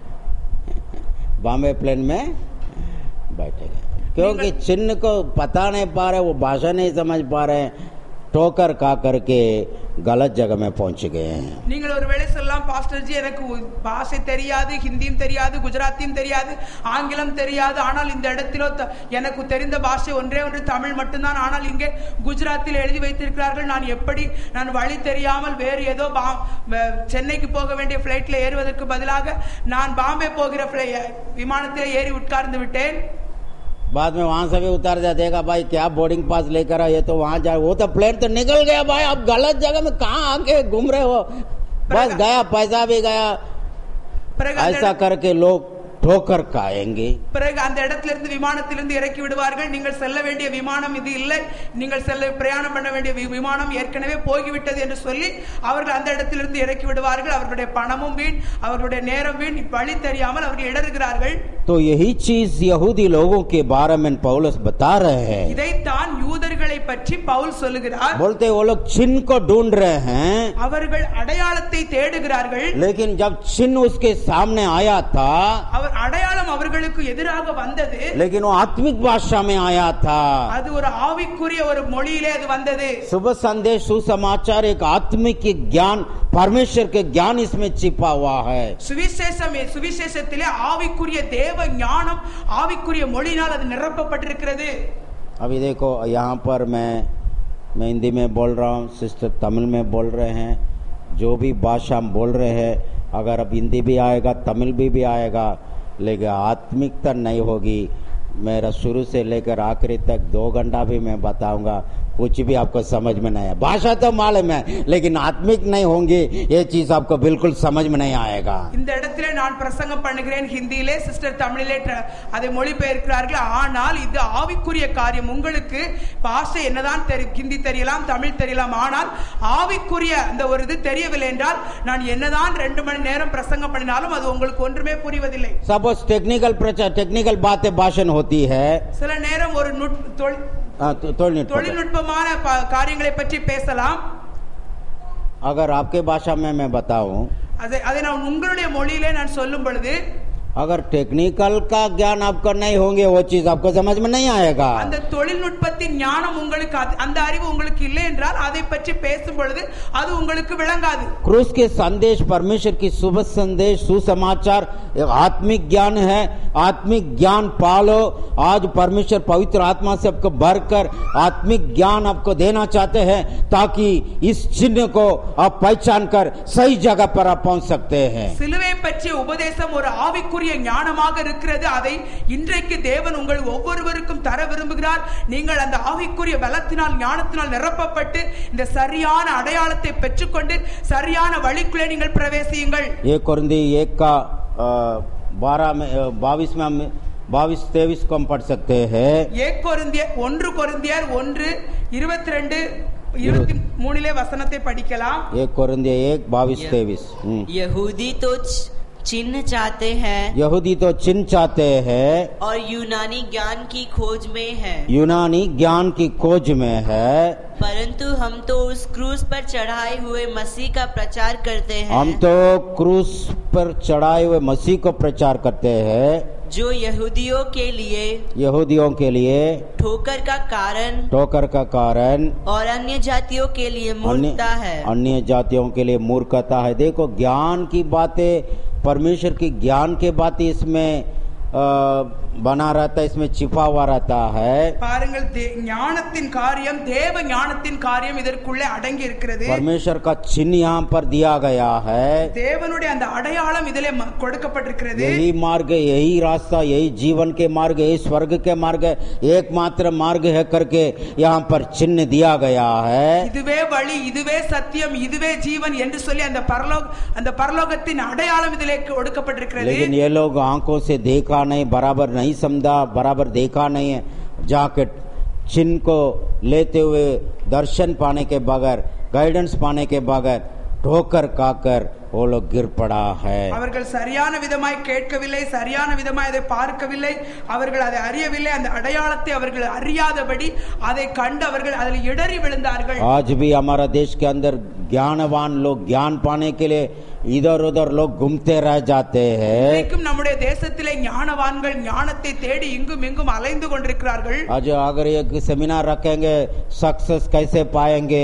Speaker 1: बॉम्बे प्लेन में बैठे गए क्योंकि चिन्ह को पता नहीं पा रहे वो भाषा नहीं समझ पा रहे टोकर खा करके गलत जगह में पहुंच गए हैं
Speaker 2: நீங்கள் ஒருவேளை சொல்லலாம் பாஸ்டர்ஜி எனக்கு உ- பாஷை தெரியாது ஹிந்தியும் தெரியாது குஜராத்தியும் தெரியாது ஆங்கிலம் தெரியாது ஆனால் இந்த இடத்திலோ த- எனக்கு தெரிந்த பாஷை ஒன்றே ஒன்று தமிழ் மட்டும்தான் ஆனால் இங்கே குஜராத்தில் எழுதி வைத்திருக்கிறார்கள் நான் எப்படி நான் வழி தெரியாமல் வேறு ஏதோ பா- வ- சென்னைக்கு போக வேண்டிய ஃபிளைட்ல ஏறுவதற்கு பதிலாக நான் பாம்பே போகிற fli- விமானத்தில் ஏறி உட்கார்ந்து விட்டேன்
Speaker 1: बाद में वहां से भी उतार दिया देगा भाई क्या बोर्डिंग पास लेकर आए तो वहां जा वो तो प्लेन तो निकल गया भाई अब गलत जगह में कहाँ आके घूम रहे हो बस गया पैसा भी गया
Speaker 2: பிறகு அந்த
Speaker 1: ऐसा करके लोग ठोकर खाएंगे
Speaker 2: பிறகு அந்த இடத்திலிருந்து விமானத்திலிருந்து இறக்கி விடுவார்கள் நீங்கள் செல்ல வேண்டிய விமானம் இது இல்லை நீங்கள் செல்ல பிரயாணம் பண்ண வேண்டிய வி- விமானம் ஏற்கனவே போய்விட்டது என்று சொல்லி அவர்கள் அந்த இடத்திலிருந்து இறக்கி விடுவார்கள் அவர்களுடைய பணமும் வீண் அவர்களுடைய நேரம் வீண் வழி தெரியாமல் அவர்கள் இடறுகிறார்கள்
Speaker 1: तो यही चीज यहूदी लोगों के बारे में पौलुस बता रहे हैं
Speaker 2: இதைத்தான் யூதர்களை பற்றி பவுல் சொல்லுகிறார்
Speaker 1: बोलते वो लोग चिन्ह को ढूंढ रहे हैं
Speaker 2: அவர்கள் அடையாளத்தை தேடுகிறார்கள்
Speaker 1: लेकिन जब चिन्ह उसके सामने आया था
Speaker 2: அவர் அடையாளம் அவர்களுக்கு எதிராக வந்தது
Speaker 1: लेकिन वो आत्मिक भाषा में आया था
Speaker 2: அது ஒரு ஆவிக்குரிய ஒரு மொழியிலே அது வந்தது
Speaker 1: सुबह संदेश सुसमाचार एक आत्मिक ज्ञान परमेश्वर के ज्ञान इसमें छिपा हुआ है
Speaker 2: சுவிசேஷம் சுவிசேஷத்திலே ஆவிக்குரிய தேவ ஞானம் ஆவிக்குரிய மொழியினால் அது நிரப்பப்பட்டிருக்கிறது
Speaker 1: अभी देखो यहाँ पर मैं मैं हिंदी में बोल रहा हूँ सिस्टर तमिल में बोल रहे हैं जो भी भाषा हम बोल रहे हैं अगर अब हिंदी भी आएगा तमिल भी भी आएगा लेकिन आत्मिकता नहीं होगी मेरा शुरू से लेकर आखिरी तक दो घंटा भी मैं बताऊंगा कुछ भी आपको समझ में नहीं आया भाषा तो मालूम है लेकिन आत्मिक नहीं होंगी ये चीज आपको बिल्कुल समझ में नहीं आएगा
Speaker 2: இந்த இடத்திலே நான் பிரசங்கம் பண்ணுகிறேன் ஹிந்தியிலே சிஸ்டர் தமிழிலே tra- அதை மொழிபெயர்க்கிறார்கள் ஆனால் இது ஆவிக்குரிய காரியம் உங்களுக்கு பாஷை என்னதான் தெரி ஹிந்தி தெரியலாம் தமிழ் தெரியலாம் ஆனால் ஆவிக்குரிய அந்த ஒரு இது தெரியவில்லை என்றால் நான் என்னதான் ரெண்டு மணி நேரம் பிரசங்கம் பண்ணினாலும் அது உங்களுக்கு ஒன்றுமே புரிவதில்லை
Speaker 1: सपोज टेक्निकल प्रचार टेक्निकल बातें भाषण होती है
Speaker 2: சில நேரம் ஒரு நுட்- தொழில்
Speaker 1: हाँ, तो- தொழில்நுட்பம்.
Speaker 2: தொழில்நுட்பமான ப- காரியங்களை பற்றி பேசலாம்
Speaker 1: अगर आपके भाषा में मैं बताऊं
Speaker 2: அதை அதை நான் உங்களுடைய மொழியிலே நான் சொல்லும் பொழுது
Speaker 1: अगर टेक्निकल का ज्ञान आपको नहीं होंगे वो चीज आपको समझ में नहीं आएगा
Speaker 2: அந்த தொழில்நுட்பத்தின் ஞானம் உங்களுக்கு அது- அந்த அறிவு உங்களுக்கு இல்லை என்றால் அதை பற்றி பேசும் பொழுது அது உங்களுக்கு விளங்காது
Speaker 1: क्रूस के संदेश परमेश्वर की शुभ संदेश सुसमाचार एक आत्मिक ज्ञान है आत्मिक ज्ञान पालो आज परमेश्वर पवित्र आत्मा से आपको भरकर आत्मिक ज्ञान आपको देना चाहते हैं ताकि इस चिन्ह को आप पहचान कर सही जगह पर आप पहुंच सकते हैं
Speaker 2: சிலுவை பற்றிய உபதேசம் ஒரு ஆவிக்குரிய ஞானமாக இருக்கிறது அதை இன்றைக்கு தேவன் உங்கள் ஒவ்வொருவருக்கும் தர விரும்புகிறார் நீங்கள் அந்த ஆவிக்குரிய பலத்தினால் ஞானத்தினால் நிரப்பப்பட்டு இந்த சரியான அடையாளத்தை பெற்றுக்கொண்டு சரியான வழிக்குள்ளே நீங்கள் பிரவேசியுங்கள்
Speaker 1: एक कुरंदी एक का बारह में बाईस में हम बाईस तेईस को हम पढ़ सकते हैं
Speaker 2: ஏக் கொரிந்தியர் ஒன்று கொரிந்தியர் ஒன்று இருபத்தி ரெண்டு இருபத்தி மூணிலே வசனத்தை படிக்கலாம்
Speaker 1: एक कुरंदी एक बाईस
Speaker 3: यह-
Speaker 1: तेईस हम्म।
Speaker 3: यहूदी तो च- चिन्ह चाहते हैं
Speaker 1: यहूदी तो चिन्ह चाहते हैं
Speaker 3: और यूनानी ज्ञान की खोज में है
Speaker 1: यूनानी ज्ञान की खोज में है
Speaker 3: परंतु हम तो उस क्रूस पर चढ़ाए हुए मसीह का प्रचार करते हैं
Speaker 1: हम तो क्रूस पर चढ़ाए हुए मसीह को प्रचार करते हैं
Speaker 3: जो यहूदियों के लिए
Speaker 1: यहूदियों के लिए
Speaker 3: ठोकर का कारण
Speaker 1: ठोकर का कारण
Speaker 3: और अन्य जातियों के लिए मूर्खता
Speaker 1: अन्य
Speaker 3: है
Speaker 1: अन्य जातियों के लिए मूर्खता है देखो ज्ञान की बातें परमेश्वर की ज्ञान की बातें इसमें अ, बना रहता है इसमें छिपा हुआ रहता है
Speaker 2: பாருங்கள் தே- ஞானத்தின் காரியம் தேவ ஞானத்தின் காரியம் இதற்குள்ளே அடங்கி இருக்கிறது
Speaker 1: परमेश्वर का चिन्ह यहाँ पर दिया गया है
Speaker 2: தேவனுடைய அந்த அடையாளம் இதிலே ம- கொடுக்கப்பட்டிருக்கிறது
Speaker 1: यही मार्ग यही रास्ता यही जीवन के मार्ग यही स्वर्ग के मार्ग एकमात्र मार्ग है करके यहाँ पर चिन्ह दिया गया है
Speaker 2: இதுவே வழி இதுவே சத்தியம் இதுவே ஜீவன் என்று சொல்லி அந்த பரலோக அந்த பரலோகத்தின் அடையாளம் இதிலே கொடுக்கப்பட்டிருக்கிறது
Speaker 1: लेकिन ये लोग आंखों से देखा नहीं बराबर नहीं समझा बराबर देखा नहीं है जाके चिन्ह को लेते हुए दर्शन पाने के बगैर गाइडेंस पाने के बगैर ठोकर खाकर वो लोग गिर पड़ा है
Speaker 2: அவர்கள் சரியான விதமாய் கேட்கவில்லை சரியான விதமாய் அதை பார்க்கவில்லை அவர்கள் அதை அறியவில்லை அந்த அடையாளத்தை அவர்கள் அறியாதபடி அதை கண்டு அவர்கள் அதில் இடறி விழுந்தார்கள்
Speaker 1: आज भी हमारा देश के अंदर ज्ञानवान लोग ज्ञान पाने के लिए इधर उधर लोग घूमते रह जाते हैं
Speaker 2: இன்றைக்கும் நம்முடைய தேசத்திலே ஞானவான்கள் ஞானத்தை தேடி இங்கும் இங்கும் அலைந்து கொண்டிருக்கிறார்கள்
Speaker 1: आज अगर एक सेमिनार रखेंगे सक्सेस कैसे पाएंगे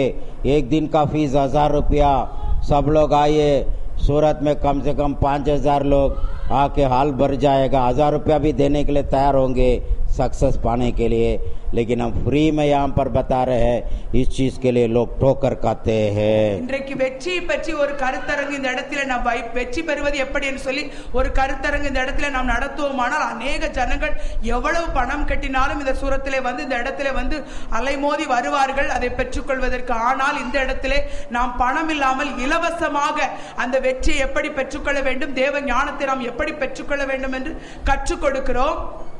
Speaker 1: एक दिन का फीस हजार रुपया सब लोग आइए सूरत में कम से कम पाँच हजार लोग आके हाल भर जाएगा हजार रुपया भी देने के लिए तैयार होंगे सक्सेस पाने के लिए लेकिन हम फ्री में यहाँ पर बता रहे हैं इस चीज के लिए लोग ठोकर खाते हैं
Speaker 2: இன்றைக்கு வெற்றியை பற்றி ஒரு கருத்தரங்கு இந்த இடத்துல நாம் வை- வெற்றி பெறுவது எப்படி என்று சொல்லி ஒரு கருத்தரங்கு இந்த இடத்துல நாம் நடத்துவோமானால் அநேக ஜனங்கள் எவ்வளவு பணம் கட்டினாலும் இந்த சூரத்திலே வந்து இந்த இடத்துல வந்து அலைமோதி வருவார்கள் அதை பெற்றுக்கொள்வதற்கு ஆனால் இந்த இடத்திலே நாம் பணம் இல்லாமல் இலவசமாக அந்த வெற்றியை எப்படி பெற்றுக்கொள்ள வேண்டும் தேவ ஞானத்தை நாம் எப்படி பெற்றுக்கொள்ள வேண்டும் என்று கற்றுக் கொடுக்கிறோம்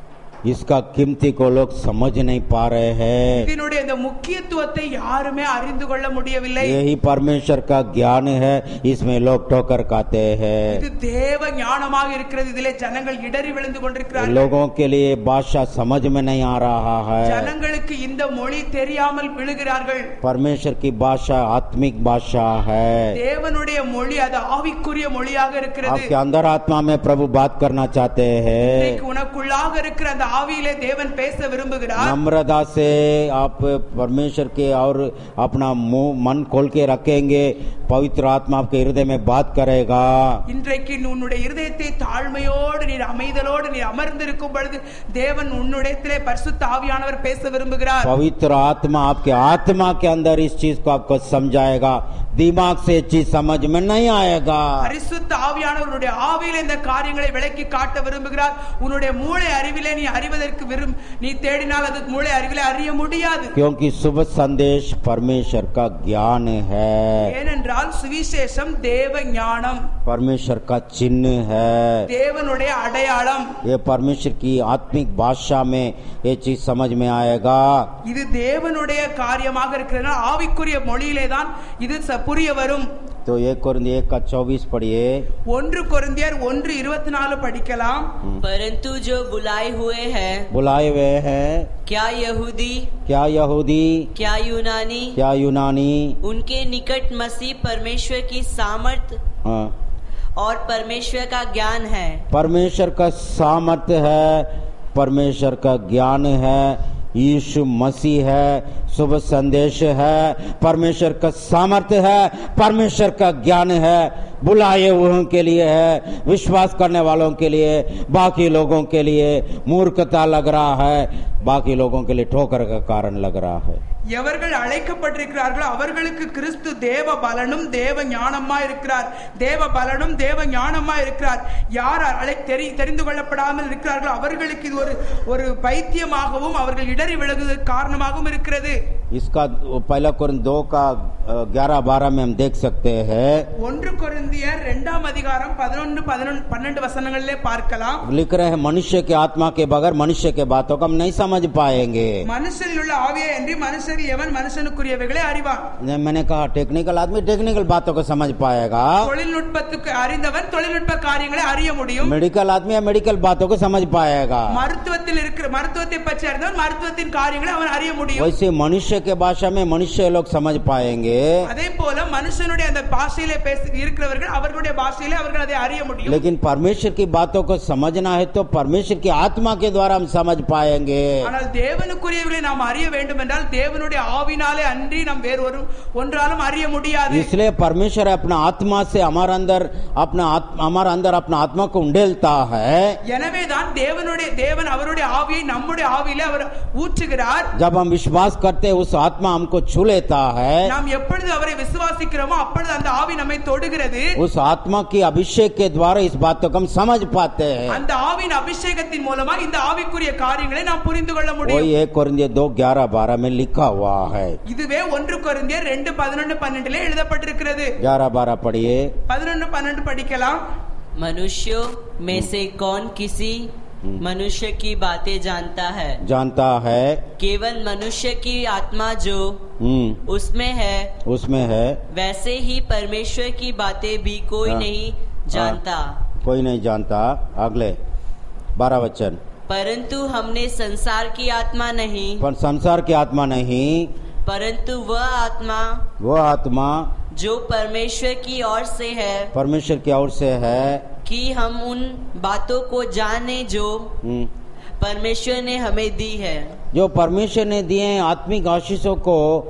Speaker 1: इसका कीमती को लोग समझ नहीं पा रहे हैं
Speaker 2: இதனுடைய இந்த முக்கியத்துவத்தை யாருமே அறிந்து கொள்ள முடியவில்லை
Speaker 1: यही परमेश्वर का ज्ञान है इसमें लोग ठोकर खाते हैं
Speaker 2: இது தேவ ஞானமாக இருக்கிறது இதிலே ஜனங்கள் இடறி விழுந்து கொண்டிருக்கிறார்கள்
Speaker 1: लोगों के लिए भाषा समझ में नहीं आ रहा है
Speaker 2: ஜனங்களுக்கு இந்த மொழி தெரியாமல் விழுகிறார்கள்
Speaker 1: परमेश्वर की भाषा आत्मिक भाषा है
Speaker 2: தேவனுடைய மொழி அது ஆவிக்குரிய மொழியாக இருக்கிறது
Speaker 1: आपके अंदर आत्मा में प्रभु बात करना चाहते हैं
Speaker 2: இன்னைக்கு உனக்குள்ளாக இருக்கிற அந்த ஆவியிலே தேவன் பேச விரும்புகிறார்
Speaker 1: नम्रता से आप परमेश्वर के और अपना मुंह मन खोल के रखेंगे पवित्र आत्मा आपके हृदय में बात करेगा
Speaker 2: இன்றைக்கு நீ உன்னுடைய இருதயத்தை தாழ்மையோடு நீ அமைதலோடு நீ அமர்ந்திருக்கும் பொழுது தேவன் உன்னுடையத்திலே பரிசுத்த ஆவியானவர் பேச விரும்புகிறார்
Speaker 1: पवित्र आत्मा आपके आत्मा के अंदर इस चीज को आपको समझाएगा दिमाग से ये चीज समझ में नहीं आएगा
Speaker 2: பரிசுத்த ஆவியானவருடைய ஆவியில இந்த காரியங்களை விளக்கி காட்ட விரும்புகிறார் உன்னுடைய மூளை அறிவிலே நீ அறிவதற்கு விரும் நீ தேடினால் அது மூளை அறிவிலே அறிய முடியாது
Speaker 1: क्योंकि शुभ संदेश परमेश्वर का ज्ञान है
Speaker 2: ஏனென்றால் சுவிசேஷம் தேவ ஞானம்
Speaker 1: परमेश्वर का चिन्ह है
Speaker 2: தேவனுடைய அடையாளம்
Speaker 1: ये परमेश्वर की आत्मिक भाषा में ये चीज समझ में आएगा
Speaker 2: இது தேவனுடைய காரியமாக இருக்கிறதுனால ஆவிக்குரிய மொழியிலே தான் இது ச- புரிய வரும்
Speaker 1: तो एक कुरिन्थ एक का चौबीस पढ़िए
Speaker 2: ஒன்று கொரிந்தியர் ஒன்று இருபத்தி நாலு படிக்கலாம்
Speaker 3: परंतु जो बुलाए हुए हैं
Speaker 1: बुलाए हुए हैं
Speaker 3: क्या यहूदी
Speaker 1: क्या यहूदी
Speaker 3: क्या यूनानी
Speaker 1: क्या यूनानी
Speaker 3: उनके निकट मसीह परमेश्वर की सामर्थ
Speaker 1: हाँ,
Speaker 3: और परमेश्वर का ज्ञान है
Speaker 1: परमेश्वर का सामर्थ्य है परमेश्वर का ज्ञान है यीशु मसीह है शुभ संदेश है परमेश्वर का सामर्थ्य है परमेश्वर का ज्ञान है बुलाए हुओं के लिए है विश्वास करने वालों के लिए बाकी लोगों के लिए मूर्खता लग रहा है बाकी लोगों के लिए ठोकर का कारण लग रहा है
Speaker 2: எவர்கள் அழைக்கப்பட்டிருக்கிறார்களோ அவர்களுக்கு கிறிஸ்து தேவ பலனும் தேவ ஞானமா இருக்கிறார் தேவ பலனும் தேவ ஞானமா இருக்கிறார் யார் அழை தெரி தெரிந்து கொள்ளப்படாமல் இருக்கிறார்களோ அவர்களுக்கு இது ஒரு ஒரு பைத்தியமாகவும் அவர்கள் இடறி விலகுவதற்கு காரணமாகவும் இருக்கிறது
Speaker 1: इसका पहला कुरिन्थ दो का ग्यारह बारह में हम देख सकते हैं
Speaker 2: ஒன்று கொரிந்தியர் இரண்டாம் அதிகாரம் பதினொன்று பதினொன்று பன்னெண்டு வசனங்களிலே பார்க்கலாம்
Speaker 1: लिख रहे हैं मनुष्य के आत्मा के बगैर मनुष्य के बातों को हम नहीं समझ पाएंगे
Speaker 2: மனுஷனில் உள்ள ஆவியை அன்றி மனுஷரில் எவன் மனுஷனுக்குரியவைகளை அறிவான்
Speaker 1: ने- मैंने कहा टेक्निकल आदमी टेक्निकल बातों को समझ पाएगा
Speaker 2: தொழில்நுட்பத்துக்கு அறிந்தவன் தொழில்நுட்ப காரியங்களை அறிய முடியும்
Speaker 1: मेडिकल आदमी या मेडिकल बातों को समझ पाएगा
Speaker 2: மருத்துவத்தில் இருக்கிற மருத்துவத்தை பற்றி அறிந்தவன் மருத்துவத்தின் காரியங்களை அவன் அறிய முடியும்
Speaker 1: वैसे मनुष्य के भाषा में मनुष्य लोग समझ पाएंगे
Speaker 2: அதே போல மனுஷனுடைய அந்த பாஷையிலே பேச இருக்கிறவர்கள் அவர்களுடைய பாஷையிலே அவர்கள் அதை அறிய முடியும்
Speaker 1: लेकिन परमेश्वर की बातों को समझना है तो परमेश्वर की आत्मा के द्वारा हम समझ पाएंगे
Speaker 2: ஆனால் தேவனுக்குரியவர்களை நாம் அறிய வேண்டும் என்றால் தேவனுடைய ஆவினாலே அன்றி நாம் வேறு ஒரு ஒன்றாலும் அறிய முடியாது
Speaker 1: इसलिए परमेश्वर अपना आत्मा से हमारे अंदर अपना आत्मा हमारे अंदर अपना आत्मा को उंडेलता है
Speaker 2: எனவே தான் தேவனுடைய தேவன் அவருடைய ஆவியை நம்முடைய ஆவியிலே அவர் ஊற்றுகிறார்
Speaker 1: जब हम विश्वास करते हैं उस आत्मा हमको छू लेता है
Speaker 2: நாம் எப்பொழுது அவரை விசுவாசிக்கிறோமோ அப்பொழுது அந்த ஆவி நம்மை தொடுகிறது
Speaker 1: उस आत्मा की अभिषेक के द्वारा इस बातों को हम समझ पाते हैं
Speaker 2: அந்த ஆவின் அபிஷேகத்தின் மூலமா இந்த ஆவிக்குரிய காரியங்களை நாம் புரிந்து கொள்ள முடியும்
Speaker 1: वही एक कोरिन्थियर दो ग्यारह बारह में लिखा हुआ है
Speaker 2: இதுவே ஒன்று கொரிந்தியர் ரெண்டு பதினொன்று பன்னெண்டுல எழுதப்பட்டிருக்கிறது
Speaker 1: ग्यारह बारह पढ़िए
Speaker 2: பதினொன்று பன்னெண்டு படிக்கலாம்
Speaker 3: मनुष्यों में से कौन किसी मनुष्य की बातें जानता है
Speaker 1: जानता है
Speaker 3: केवल मनुष्य की आत्मा जो
Speaker 1: हम्म
Speaker 3: उसमें है
Speaker 1: उसमें है
Speaker 3: वैसे ही परमेश्वर की बातें भी कोई
Speaker 1: हाँ।
Speaker 3: नहीं जानता
Speaker 1: कोई नहीं जानता अगले बारह वचन
Speaker 3: परंतु हमने संसार की आत्मा नहीं
Speaker 1: पर संसार की आत्मा नहीं
Speaker 3: परंतु वह आत्मा
Speaker 1: वो आत्मा
Speaker 3: जो परमेश्वर की ओर से है
Speaker 1: परमेश्वर की ओर से है
Speaker 3: कि हम उन बातों को जाने जो
Speaker 1: हम्म,
Speaker 3: परमेश्वर ने हमें दी है
Speaker 1: जो परमेश्वर ने दिए हैं आत्मिक आशीषों को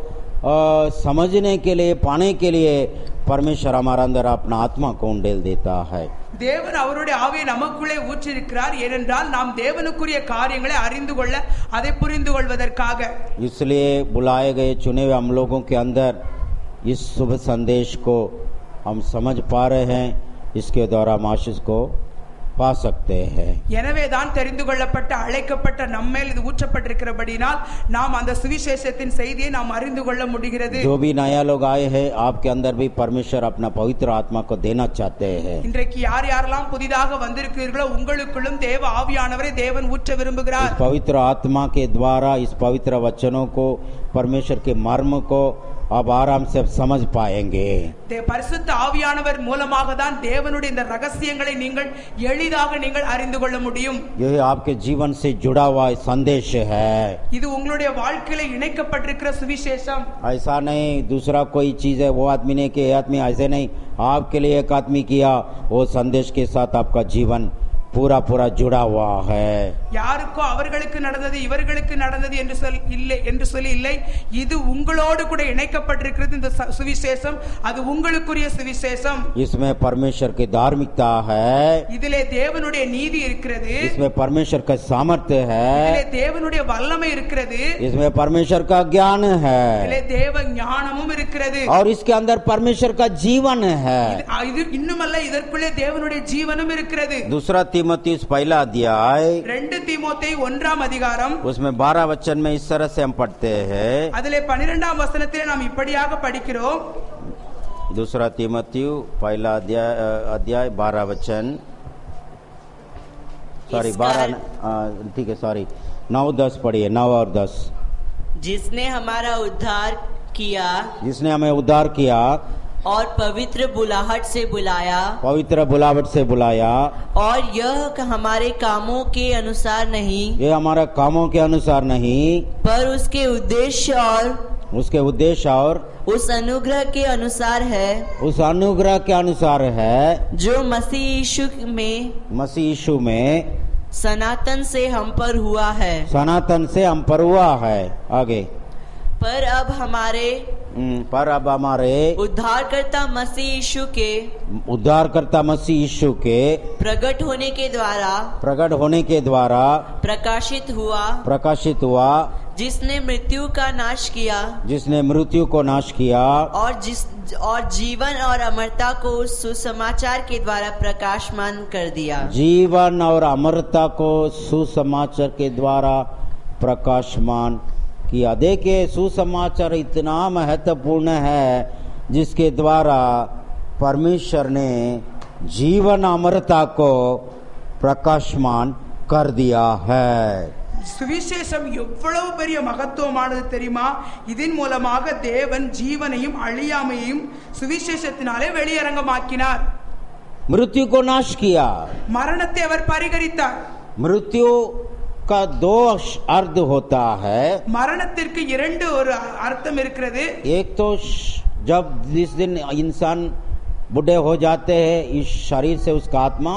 Speaker 1: अ, समझने के लिए पाने के लिए परमेश्वर हमारा अंदर अपना आत्मा को उंडेल देता है
Speaker 2: தேவன் அவருடைய ஆவியை நமக்குள்ளே ஊற்றிருக்கிறார் ஏனென்றால் நாம் தேவனுக்குரிய காரியங்களை அறிந்து கொள்ள அதை புரிந்து கொள்வதற்காக
Speaker 1: इसलिए बुलाए गए चुने हुए हम लोगों के अंदर इस शुभ संदेश को हम समझ पा रहे हैं इसके द्वारा हम आशीष को पा सकते हैं
Speaker 2: எனவே தான் தெரிந்து கொள்ளப்பட்ட அழைக்கப்பட்ட நம்மேல் இது ஊற்றப்பட்டிருக்கிறபடினால் நாம் அந்த சுவிசேஷத்தின் செய்தியை நாம் அறிந்து கொள்ள முடிகிறது
Speaker 1: जो भी नया लोग आए हैं आपके अंदर भी परमेश्वर अपना पवित्र आत्मा को देना चाहते हैं
Speaker 2: இன்றைக்கு யார் யாரெல்லாம் புதிதாக வந்திருக்கிறீர்களோ உங்களுக்குள்ளும் தேவ ஆவியானவரை தேவன் ஊற்ற
Speaker 1: इस
Speaker 2: விரும்புகிறார்
Speaker 1: पवित्र आत्मा के द्वारा इस पवित्र वचनों को परमेश्वर के मर्म को आप आराम से समझ पाएंगे
Speaker 2: தே- பரிசுத்த ஆவியானவர் மூலமாக தான் தேவனுடைய இந்த ரகசியங்களை நீங்கள் எளிதாக நீங்கள் அறிந்து கொள்ள முடியும்
Speaker 1: यह आपके जीवन से जुड़ा हुआ संदेश है
Speaker 2: இது உங்களுடைய வாழ்க்கையில இணைக்கப்பட்டிருக்கிற சுவிசேஷம்
Speaker 1: ऐसा नहीं दूसरा कोई चीज है वो आदमी ने कि ये आदमी ऐसे नहीं आपके लिए एक आदमी किया वो संदेश के साथ आपका जीवन पूरा पूरा जुड़ा हुआ है
Speaker 2: யாருக்கோ அவர்களுக்கு நடந்தது இவர்களுக்கு நடந்தது என்று சொல் இல்லை என்று சொல்லி இல்லை இது உங்களோடு கூட இணைக்கப்பட்டிருக்கிறது இந்த ச- சுவிசேஷம் அது உங்களுக்குரிய சுவிசேஷம்
Speaker 1: इसमें परमेश्वर की धार्मिकता है
Speaker 2: இதிலே தேவனுடைய நீதி இருக்கிறது
Speaker 1: इसमें परमेश्वर का सामर्थ्य है
Speaker 2: இதிலே தேவனுடைய வல்லமை இருக்கிறது
Speaker 1: इसमें परमेश्वर का ज्ञान है
Speaker 2: இதிலே தேவ ஞானமும் இருக்கிறது
Speaker 1: और इसके अंदर परमेश्वर का जीवन है
Speaker 2: இது- இது இன்னுமல்ல இதற்குள்ளே தேவனுடைய ஜீவனும் இருக்கிறது
Speaker 1: दूसरा तीमतीस पहला अध्याय
Speaker 2: ரெண்டு தீமோத்தே ஒன்றாம் அதிகாரம்
Speaker 1: उसमें बारह वचन में इस तरह से हम पढ़ते हैं
Speaker 2: அதிலே பனிரெண்டாம் வசனத்திலே நாம் இப்படியாக படிக்கிறோம்
Speaker 1: दूसरा तीमतीयु पहला अध्याय अ, अध्याय बारह वचन सॉरी
Speaker 3: इस
Speaker 1: बारह
Speaker 3: कारण-
Speaker 1: अ, ठीक है सॉरी नौ दस पढ़िए नौ और दस
Speaker 3: जिसने हमारा उद्धार किया
Speaker 1: जिसने हमें उद्धार किया
Speaker 3: और पवित्र बुलाहट से बुलाया
Speaker 1: पवित्र बुलावट से बुलाया
Speaker 3: और यह हमारे कामों के अनुसार नहीं
Speaker 1: ये हमारा कामों के अनुसार नहीं
Speaker 3: पर उसके उद्देश्य और
Speaker 1: उसके उद्देश्य और
Speaker 3: उस अनुग्रह के अनुसार है
Speaker 1: उस अनुग्रह के अनुसार है
Speaker 3: जो मसीह यीशु में
Speaker 1: मसीह यीशु में
Speaker 3: सनातन से हम पर हुआ है
Speaker 1: सनातन से हम पर हुआ है आगे
Speaker 3: पर अब हमारे
Speaker 1: हम्म, पर अब हमारे
Speaker 3: उद्धारकर्ता मसीह यीशु के
Speaker 1: उद्धारकर्ता मसीह यीशु के
Speaker 3: प्रकट होने के द्वारा
Speaker 1: प्रकट होने के द्वारा
Speaker 3: प्रकाशित हुआ
Speaker 1: प्रकाशित हुआ
Speaker 3: जिसने मृत्यु का नाश किया
Speaker 1: जिसने मृत्यु को नाश किया
Speaker 3: और जिस और जीवन और अमरता को उस सुसमाचार के द्वारा प्रकाशमान कर दिया
Speaker 1: जीवन और अमरता को सुसमाचार के द्वारा प्रकाशमान किया देखिए सुसमाचार इतना महत्वपूर्ण है जिसके द्वारा परमेश्वर ने जीवन अमरता को प्रकाशमान कर दिया है
Speaker 2: சுவிசேஷம் எவ்வளவு பெரிய மகத்துவமானது தெரியுமா இதன் மூலமாக தேவன் ஜீவனையும் அழியாமையும் சுவிசேஷத்தினாலே வெளியரங்கமாக்கினார்
Speaker 1: मृत्यु को नाश किया
Speaker 2: மரணத்தை அவர் பரிகரித்தார்
Speaker 1: मृत्यु का दो अर्थ होता है
Speaker 2: மரணத்திற்கு இரண்டு ஒரு அர்த்தம் இருக்கிறது
Speaker 1: एक तो श- जब जिस दिन इंसान बूढ़े हो जाते हैं इस शरीर से उसका आत्मा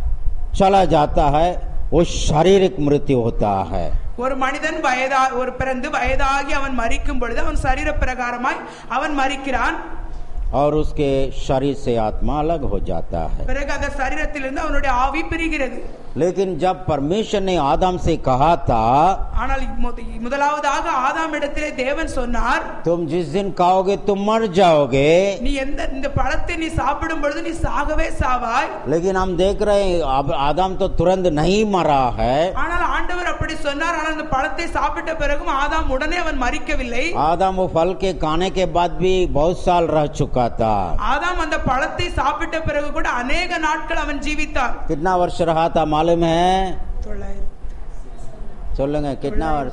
Speaker 1: चला जाता है वो शारीरिक मृत्यु होता है
Speaker 2: ஒரு மனிதன் வயதா ஒரு பிறந்து வயதாகி அவன் மரிக்கும் பொழுது அவன் சரீர பிரகாரமாய் அவன் மரிக்கிறான்
Speaker 1: और उसके शरीर से आत्मा अलग हो जाता है
Speaker 2: பிறகு அந்த சரீரத்திலிருந்து அவனுடைய ஆவி பிரிகிறது
Speaker 1: लेकिन जब परमेश्वर ने आदम से कहा था
Speaker 2: ஆனால் முத- முதலாவதாக ஆதாம் இடத்திலே தேவன் சொன்னார்
Speaker 1: तुम जिस दिन खाओगे तुम मर जाओगे
Speaker 2: நீ எந்த இந்த பழத்தை நீ சாப்பிடும் பொழுது நீ சாகவே சாவாய்
Speaker 1: लेकिन हम देख रहे हैं अब आदम तो तुरंत नहीं मरा है
Speaker 2: ஆனால் ஆண்டவர் அப்படி சொன்னார் ஆனால் அந்த பழத்தை சாப்பிட்ட பிறகும் ஆதாம் உடனே அவன் மறிக்கவில்லை
Speaker 1: आदम वो फल के खाने के बाद भी बहुत साल रह चुका था
Speaker 2: ஆதாம் அந்த பழத்தை சாப்பிட்ட பிறகு கூட அநேக நாட்கள் அவன் ஜீவித்தான்
Speaker 1: कितना वर्ष रहा था मालूम है
Speaker 2: தொள்ளாயிரம்
Speaker 1: சொல்லுங்க कितना वर्ष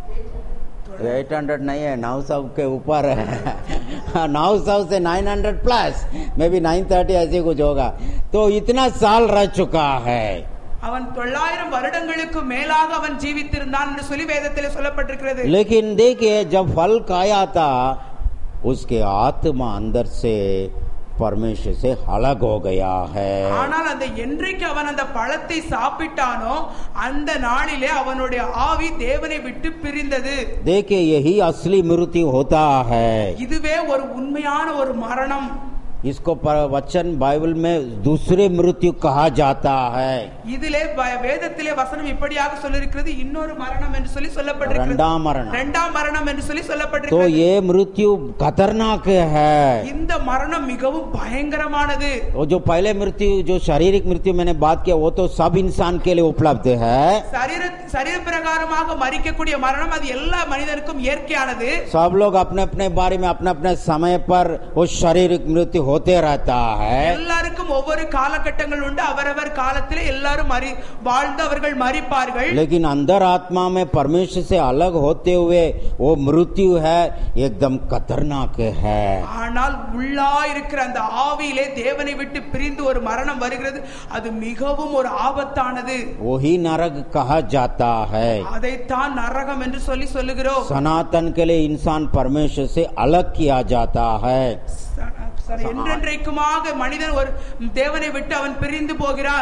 Speaker 1: एट हंड्रेड नहीं है नौ सौ के ऊपर है नौ सौ से nine hundred plus maybe nine thirty ऐसे कुछ होगा तो इतना साल रह चुका है
Speaker 2: அவன் தொள்ளாயிரம் வருடங்களுக்கு மேலாக அவன் ஜீவித்திருந்தான் என்று சொல்லி வேதத்தில் சொல்லப்பட்டிருக்கிறது
Speaker 1: लेकिन देखिए जब फल खाया था उसके आत्मा अंदर से परमेश्वर से अलग हो गया है
Speaker 2: ஆனால் அந்த என்றைக்கு அவன் அந்த பழத்தை சாப்பிட்டானோ அந்த நாளிலே அவனுடைய ஆவி தேவனை விட்டு பிரிந்தது
Speaker 1: देखिए यही असली मृत्यु होता है
Speaker 2: இதுவே ஒரு உண்மையான ஒரு மரணம்
Speaker 1: इसको पर- वचन बाइबल में दूसरे मृत्यु कहा जाता है
Speaker 2: இதிலே வ- வேதத்திலே வசனம் இப்படியாக சொல்லிருக்கிறது இன்னொரு மரணம் என்று சொல்லி சொல்லப்பட்டிருக்கிறது
Speaker 1: रंडा मरण
Speaker 2: இரண்டாம் மரணம் என்று சொல்லி
Speaker 1: तो
Speaker 2: சொல்லப்பட்டிருக்கிறது
Speaker 1: ये मृत्यु खतरनाक है
Speaker 2: இந்த மரணம் மிகவும் பயங்கரமானது
Speaker 1: वो जो पहले मृत्यु जो शारीरिक मृत्यु मैंने बात किया वो तो सब इंसान के लिए उपलब्ध है
Speaker 2: சரீர சரீர பிரகாரமாக மறிக்கக்கூடிய மரணம் அது எல்லா மனிதனுக்கும் இயற்கையானது
Speaker 1: सब लोग अपने अपने बारे में अपने अपने समय पर वो शारीरिक मृत्यु होते रहता है
Speaker 2: எல்லாருக்கும் ஒவ்வொரு காலகட்டங்கள் உண்டு அவரவர் காலத்திலே எல்லாரும் மறி வாழ்ந்து அவர்கள் மறிப்பார்கள்
Speaker 1: लेकिन अंदर आत्मा में परमेश्वर से अलग होते हुए वो मृत्यु है एकदम खतरनाक है
Speaker 2: ஆனால் உள்ளா இருக்கிற அந்த ஆவியிலே தேவனை விட்டு பிரிந்து ஒரு மரணம் வருகிறது அது மிகவும் ஒரு ஆபத்தானது
Speaker 1: वही नरक कहा जाता है
Speaker 2: அதைத்தான் நரகம் என்று சொல்லி சொல்லுகிறோம்
Speaker 1: सनातन के लिए इंसान परमेश्वर से अलग किया जाता है
Speaker 2: ச- ச- என்றென்றைக்குமாக மனிதன் ஒரு தேவனை விட்டு அவன் பிரிந்து போகிறான்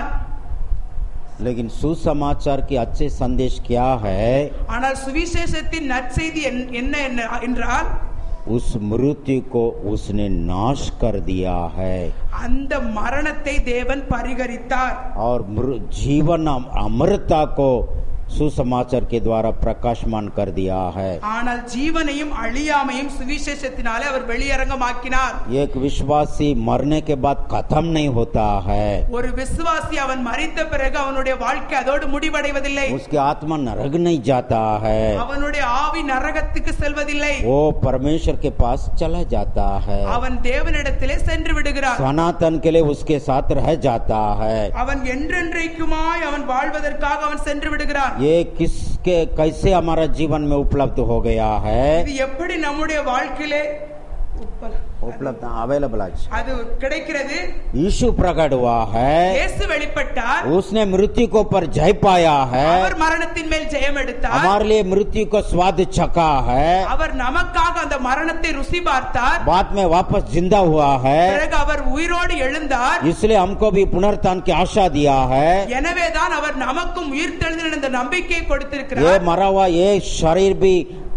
Speaker 1: लेकिन सुसमाचार की अच्छे संदेश क्या है
Speaker 2: ஆனால் சுவிசேஷத்தின் நற்செய்தி என்- என்ன என்ன என்றால்
Speaker 1: उस मृत्यु को उसने नाश कर दिया है
Speaker 2: அந்த மரணத்தை தேவன் பரிகரித்தார்
Speaker 1: और मृ- जीवन अम- अमरता को सुसमाचार के द्वारा प्रकाशमान कर दिया है
Speaker 2: ஆனால் ஜீவனையும் அழியாமையும் சுவிசேஷத்தினாலே அவர் வெளியரங்கமாக்கினார்
Speaker 1: एक विश्वासी मरने के बाद खत्म नहीं होता है
Speaker 2: ஒரு விசுவாசி அவன் மரித்த பிறகு அவனுடைய வாழ்க்கை அதோடு முடிவடைவதில்லை
Speaker 1: उसकी आत्मा नरक नहीं जाता है
Speaker 2: அவனுடைய ஆவி நரகத்துக்கு செல்வதில்லை
Speaker 1: वो परमेश्वर के पास चला जाता है
Speaker 2: அவன் தேவனிடத்திலே சென்று விடுகிறான்
Speaker 1: सनातन के लिए उसके साथ रह जाता है
Speaker 2: அவன் என்றென்றைக்குமாய் அவன் வாழ்வதற்காக அவன் சென்று விடுகிறான்
Speaker 1: ये किसके कैसे हमारा जीवन में उपलब्ध हो गया है
Speaker 2: இது எப்படி நம்முடைய வாழ்க்கையிலே உப்ப-
Speaker 1: उपलब्ध अवेलेबल आज
Speaker 2: அது கிடைக்கிறது
Speaker 1: यीशु प्रकट हुआ है
Speaker 2: இயேசு வெளிப்பட்டார்
Speaker 1: उसने मृत्यु को पर जय पाया है
Speaker 2: அவர் மரணத்தின் மேல் ஜெயம் எடுத்தார்
Speaker 1: हमारे लिए मृत्यु को स्वाद चखा है
Speaker 2: அவர் நமக்காக அந்த மரணத்தை ருசி பார்த்தார்
Speaker 1: बाद में वापस जिंदा हुआ है
Speaker 2: பிறகு அவர் உயிரோடு எழுந்தார்
Speaker 1: इसलिए हमको भी पुनरुत्थान की आशा दिया है
Speaker 2: எனவேதான் அவர் நமக்கும் உயிர் தெழுந்தின இந்த நம்பிக்கையை
Speaker 1: ये
Speaker 2: கொடுத்திருக்கிறார்
Speaker 1: मरा हुआ ये शरीर भी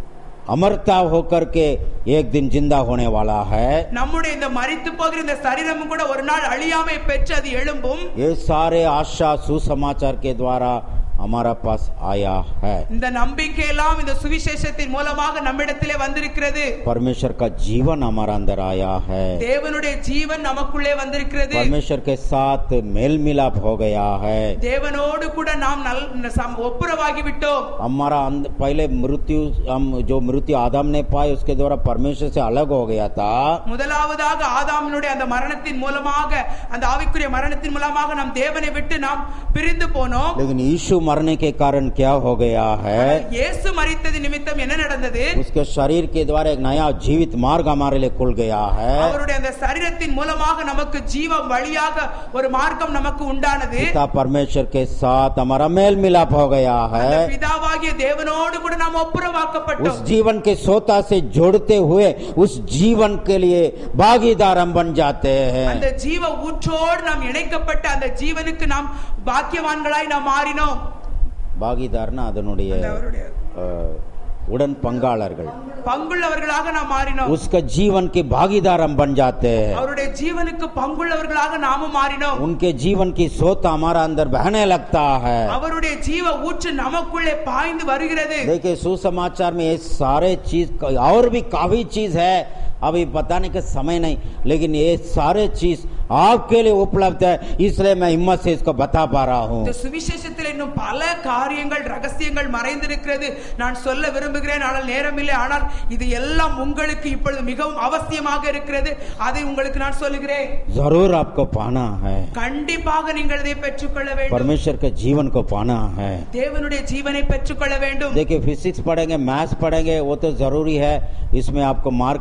Speaker 1: अमरता होकर के एक दिन जिंदा होने वाला है
Speaker 2: நம்முடைய இந்த மரித்து போகிற இந்த சரீரமும் கூட ஒரு நாள் அழியாமை பெற்று அது எழும்பும்
Speaker 1: ये सारे आशा सुसमाचार के द्वारा हमारा पास आया है
Speaker 2: இந்த நம்பிக்கை எல்லாம் இந்த சுவிசேஷத்தின் மூலமாக நம்மிடத்திலே வந்திருக்கிறது
Speaker 1: परमेश्वर का जीवन हमारा अंदर आया है
Speaker 2: தேவனுடைய ஜீவன் நமக்குள்ளே வந்திருக்கிறது
Speaker 1: परमेश्वर के साथ मेल मिलाप हो गया है
Speaker 2: தேவனோடு கூட நாம் நல் சம்- ஒப்புரவாகி விட்டோம்
Speaker 1: हमारा अंद- पहले मृत्यु हम जो मृत्यु आदम ने पाई उसके द्वारा परमेश्वर से अलग हो गया था
Speaker 2: முதலாவதாக ஆதாமினுடைய அந்த மரணத்தின் மூலமாக அந்த ஆவிக்குரிய மரணத்தின் மூலமாக நாம் தேவனை விட்டு நாம் பிரிந்து போனோம்
Speaker 1: लेकिन यीशु मरने के कारण क्या हो गया है
Speaker 2: இயேசு மரித்தது நிமித்தம் என்ன நடந்தது
Speaker 1: उसके शरीर के द्वारा एक नया जीवित मार्ग हमारे लिए खुल गया है
Speaker 2: அவருடைய அந்த சரீரத்தின் மூலமாக நமக்கு ஜீவ வழியாக ஒரு மார்க்கம் நமக்கு உண்டானது
Speaker 1: पिता परमेश्वर के साथ हमारा मेल मिलाप हो गया
Speaker 2: அந்த
Speaker 1: है
Speaker 2: பிதாவாகிய தேவனோடு கூட நாம்
Speaker 1: उस
Speaker 2: ஒப்புரவாக்கப்பட்டோம்
Speaker 1: जीवन के सोता से जोड़ते हुए उस जीवन के लिए भागीदार हम बन जाते
Speaker 2: அந்த
Speaker 1: हैं
Speaker 2: ஜீவ ஊற்றோடு நாம் இணைக்கப்பட்ட அந்த ஜீவனுக்கு நாம் பாக்கியவான்களாய் நாம் மாறினோம்
Speaker 1: பாகிதார்னா அதனுடைய
Speaker 2: அந்த அவருடைய
Speaker 1: அஹ், உடன் பங்காளர்கள்
Speaker 2: பங்குள்ளவர்களாக நாம் மாறினோம்
Speaker 1: उसका जीवन के भागीदार हम बन जाते हैं
Speaker 2: அவருடைய ஜீவனுக்கு பங்குள்ளவர்களாக நாமும் மாறினோம்
Speaker 1: उनके जीवन की सोत हमारा अंदर बहने लगता है
Speaker 2: அவருடைய ஜீவ ஊற்று நமக்குள்ளே பாய்ந்து வருகிறது
Speaker 1: देखिए सुसमाचार में ये सारे चीज और भी काफी चीज है अभी बताने का समय नहीं लेकिन ये सारे चीज आपके लिए उपलब्ध है इसलिए मैं हिम्मत से इसको बता पा रहा हूँ
Speaker 2: இந்த சுவிசேஷத்தில் இன்னும் பல காரியங்கள் ரகசியங்கள் மறைந்திருக்கிறது நான் சொல்ல விரும்புகிறேன் ஆனால் நேரமில்லை ஆனால் இது எல்லாம் உங்களுக்கு இப்பொழுது மிகவும் அவசியமாக இருக்கிறது அதை உங்களுக்கு நான் சொல்லுகிறேன்
Speaker 1: जरूर आपको पाना है
Speaker 2: கண்டிப்பாக நீங்கள் இதை பெற்றுக்கொள்ள வேண்டும்
Speaker 1: परमेश्वर के जीवन को पाना है
Speaker 2: தேவனுடைய ஜீவனை பெற்றுக்கொள்ள வேண்டும்
Speaker 1: देखिए फिजिक्स पढ़ेंगे मैथ्स पढ़ेंगे वो तो जरूरी है इसमें आपको मार्क आएगा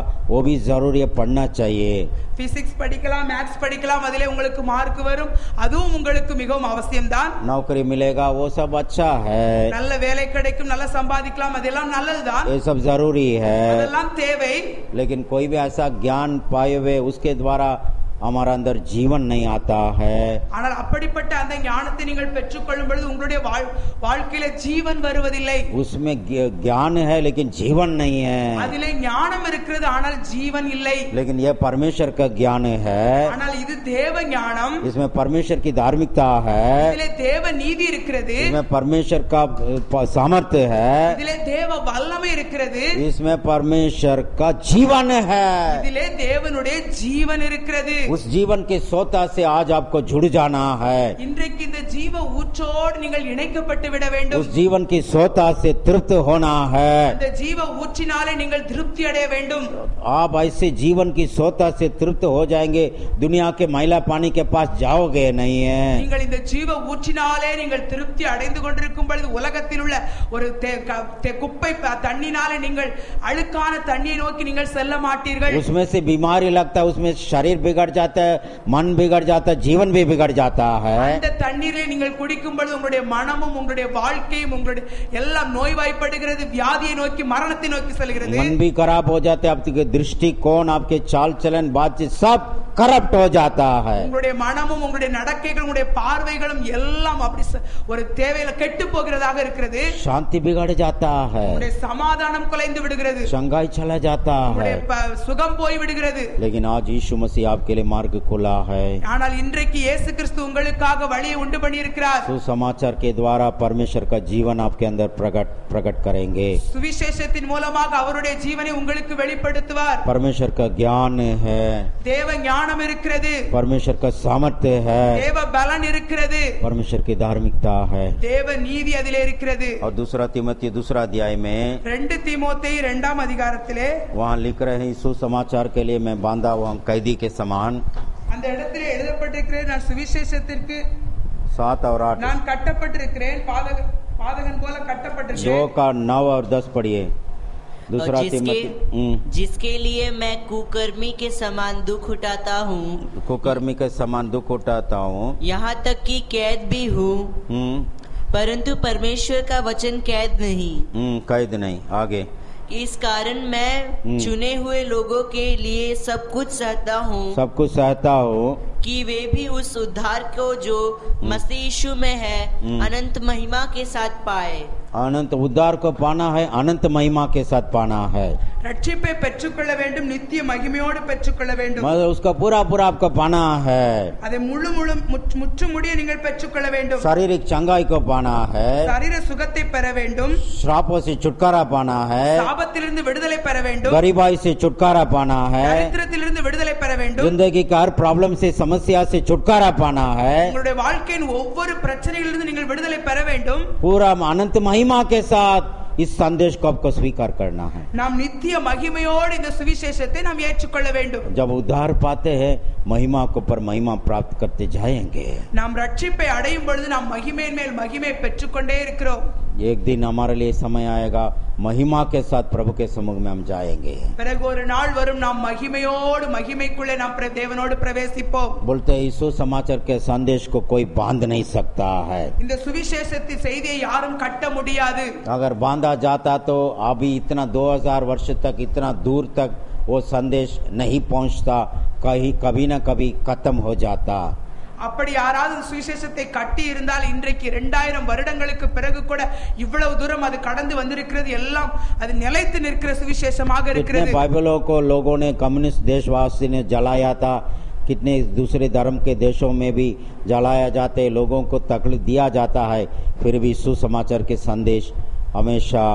Speaker 1: वो भी जरूरी है पढ़ना चाहिए
Speaker 2: பிசிக்ஸ் படிக்கலாம் மேத்ஸ் படிக்கலாம் அதிலே உங்களுக்கு மார்க் வரும் அதுவும் உங்களுக்கு மிகவும் அவசியம்தான்
Speaker 1: नौकरी मिलेगा वो सब अच्छा है
Speaker 2: நல்ல வேலை கிடைக்கும் நல்லா சம்பாதிக்கலாம் அதெல்லாம் நல்லதுதான்
Speaker 1: ये सब जरूरी है
Speaker 2: அதெல்லாம் தேவை
Speaker 1: लेकिन कोई भी ऐसा ज्ञान पाए हुए उसके द्वारा हमारा अंदर जीवन नहीं आता है
Speaker 2: ஆனால் அப்படிப்பட்ட அந்த ஞானத்தை நீங்கள் பெற்றுக்கொள்ளும் பொழுது உங்களுடைய வாழ்- வாழ்க்கையில ஜீவன் வருவதில்லை
Speaker 1: उसमें ज्ञ- ज्ञान है लेकिन जीवन नहीं है
Speaker 2: அதிலே ஞானம் இருக்கிறது ஆனால் ஜீவன் இல்லை
Speaker 1: लेकिन यह परमेश्वर का ज्ञान है
Speaker 2: ஆனால் இது தேவ ஞானம்
Speaker 1: इसमें परमेश्वर की धार्मिकता है
Speaker 2: இதிலே தேவ நீதி இருக்கிறது
Speaker 1: इसमें परमेश्वर का प- सामर्थ्य है
Speaker 2: இதிலே தேவ வல்லமை இருக்கிறது
Speaker 1: इसमें परमेश्वर का जीवन है
Speaker 2: இதிலே தேவனுடைய ஜீவன் இருக்கிறது
Speaker 1: उस जीवन के सोता से आज आपको जुड़ जाना है
Speaker 2: இன்றைக்கு இந்த ஜீவ ஊற்றோடு நீங்கள் இணைக்கப்பட்டு விட வேண்டும்
Speaker 1: उस जीवन की सोता से तृप्त होना है
Speaker 2: அந்த ஜீவ ஊற்றினாலே நீங்கள் திருப்தி அடைய வேண்டும்
Speaker 1: आप ऐसे जीवन की सोता से तृप्त हो जाएंगे दुनिया के मैला पानी के पास जाओगे नहीं है
Speaker 2: நீங்கள் இந்த ஜீவ ஊற்றினாலே நீங்கள் திருப்தி அடைந்து கொண்டிருக்கும் பொழுது உலகத்தில் உள்ள ஒரு தே- க- தே- குப்பை ப- தண்ணினாலே நீங்கள் அழுக்கான தண்ணியை நோக்கி நீங்கள் செல்ல மாட்டீர்கள்
Speaker 1: उसमें से बीमारी लगता है उसमें शरीर बिगड़ जाता है मन बिगड़ जाता है जीवन भी बिगड़ जाता है
Speaker 2: அந்த தண்ணீரை நீங்கள் குடிக்கும் பொழுது உங்களுடைய மனமும் உங்களுடைய வாழ்க்கையும் உங்களுடைய எல்லாம் நோய்வாய்ப்படுகிறது வியாதியை நோக்கி மரணத்தை நோக்கி செல்கிறது
Speaker 1: मन भी खराब हो जाते हैं आपके दृष्टिकोण आपके चाल चलन बातचीत सब करप्ट हो जाता है
Speaker 2: உங்களுடைய மனமும் உங்களுடைய நடக்கைகளும் உங்களுடைய பார்வைகளும் எல்லாம் அப்படி ச- ஒரு தேவையில கெட்டு போகிறதாக இருக்கிறது
Speaker 1: शांति बिगड़ जाता है
Speaker 2: உங்களுடைய சமாதானம் குலைந்து விடுகிறது
Speaker 1: शंघाई चला जाता है
Speaker 2: உங்களுடைய ப- சுகம் போய் விடுகிறது
Speaker 1: लेकिन आज यीशु मसीह आपके लिए मार्ग खुला है
Speaker 2: ஆனால் இன்றைக்கு இயேசு கிறிஸ்து உங்களுக்காக வழியை உண்டு பண்ணியிருக்கிறார்
Speaker 1: सुसमाचार के द्वारा परमेश्वर का जीवन आपके अंदर प्रकट प्रकट करेंगे
Speaker 2: சுவிசேஷத்தின் மூலமாக அவருடைய ஜீவனை உங்களுக்கு வெளிப்படுத்துவார்
Speaker 1: परमेश्वर का ज्ञान है
Speaker 2: தேவ ஞானம் இருக்கிறது
Speaker 1: परमेश्वर का सामर्थ्य है
Speaker 2: தேவ பலன் இருக்கிறது
Speaker 1: परमेश्वर की धार्मिकता है
Speaker 2: தேவ நீதி அதிலே இருக்கிறது
Speaker 1: और दूसरा तिमती दूसरा अध्याय में
Speaker 2: ரெண்டு தீமோத்தேயு இரண்டாம் அதிகாரத்திலே
Speaker 1: वहाँ लिख रहे हैं सुसमाचार के लिए मैं बांधा हुआ हूँ कैदी के समान
Speaker 2: அந்த இடத்திலே எழுதப்பட்டிருக்கிறது நான் சுவிசேஷத்திற்கு
Speaker 1: सात और आठ
Speaker 2: நான் கட்டப்பட்டிருக்கிறேன் பாதகன் பாதகன் போல
Speaker 1: दो
Speaker 2: கட்டப்பட்டிருக்கிறேன்
Speaker 1: का नौ और दस पढ़िए दूसरा
Speaker 3: और
Speaker 1: तिमती
Speaker 3: जिसके जिसके लिए मैं कुकर्मी के समान दुख उठाता हूँ
Speaker 1: कुकर्मी के समान दुख उठाता हूँ
Speaker 3: यहाँ तक कि कैद भी हूँ
Speaker 1: हम्म,
Speaker 3: परंतु परमेश्वर का वचन कैद नहीं
Speaker 1: हम्म, कैद नहीं आगे
Speaker 3: इस कारण मैं
Speaker 1: हम्म।
Speaker 3: चुने हुए लोगों के लिए सब कुछ सहता हूँ
Speaker 1: सब कुछ सहता हो
Speaker 3: कि वे भी उस उद्धार को जो मसीह यीशु में है
Speaker 1: हम्म।
Speaker 3: अनंत महिमा के साथ पाए
Speaker 1: अनंत उद्धार को पाना है अनंत महिमा के साथ पाना है
Speaker 2: ரட்சிப்பை பெற்றுக்கொள்ள வேண்டும் நித்திய மகிமையோடு பெற்றுக்கொள்ள வேண்டும்
Speaker 1: मतलब उसका पूरा पूरा आपको पाना है
Speaker 2: அதை முழு முழு முற்று- முற்று முடிய நீங்கள் பெற்றுக்கொள்ள வேண்டும்
Speaker 1: शारीरिक चंगाई को पाना है
Speaker 2: சரீர சுகத்தை பெற வேண்டும்
Speaker 1: श्रापों से छुटकारा पाना है
Speaker 2: சாபத்திலிருந்து விடுதலை பெற வேண்டும்
Speaker 1: गरीबाई से छुटकारा पाना है
Speaker 2: தரித்திரத்திலிருந்து விடுதலை பெற வேண்டும்
Speaker 1: जिंदगी का हर प्रॉब्लम से समस्या से छुटकारा पाना है
Speaker 2: உங்களுடைய வாழ்க்கையின் ஒவ்வொரு பிரச்சனையிலிருந்து நீங்கள் விடுதலை பெற வேண்டும்
Speaker 1: पूरा अनंत महिमा के साथ इस संदेश को आपको स्वीकार करना है
Speaker 2: நாம் நித்திய மகிமையோடு இந்த சுவிசேஷத்தை நாம் ஏற்றுக்கொள்ள வேண்டும்
Speaker 1: जब उद्धार पाते हैं महिमा को पर महिमा प्राप्त करते जाएंगे
Speaker 2: நாம் ரட்சிப்பை அடையும் பொழுது நாம் மகிமையின் மேல் மகிமை பெற்றுக்கொண்டே இருக்கிறோம்
Speaker 1: एक दिन हमारे लिए समय आएगा महिमा के साथ प्रभु के समुख में हम जाएंगे
Speaker 2: பிறகு ஒரு நாள் வரும் நாம் மகிமையோடு மகிமைக்குள்ளே நாம் பிர- தேவனோடு பிரவேசிப்போம்
Speaker 1: बोलते हैं यीशु समाचार के संदेश को कोई बांध नहीं सकता है
Speaker 2: இந்த சுவிசேஷத்தின் செய்தியை யாரும் கட்ட முடியாது
Speaker 1: अगर बांधा जाता तो अभी इतना 2000 वर्ष तक इतना दूर तक वो संदेश नहीं पहुंचता कहीं कभी ना कभी खत्म हो जाता
Speaker 2: அப்படி யாராவது இந்த சுவிசேஷத்தை கட்டி இருந்தால் இன்றைக்கு இரண்டாயிரம் வருடங்களுக்கு பிறகு கூட இவ்வளவு தூரம் அது கடந்து வந்திருக்கிறது எல்லாம் அது நிலைத்து நிற்கிற சுவிசேஷமாக
Speaker 1: कितने
Speaker 2: இருக்கிறது
Speaker 1: बाइबलों को लोगों ने कम्युनिस्ट देशवासी ने जलाया था कितने दूसरे धर्म के देशों में भी जलाया जाते लोगों को तकलीफ दिया जाता है फिर भी सुसमाचार के संदेश हमेशा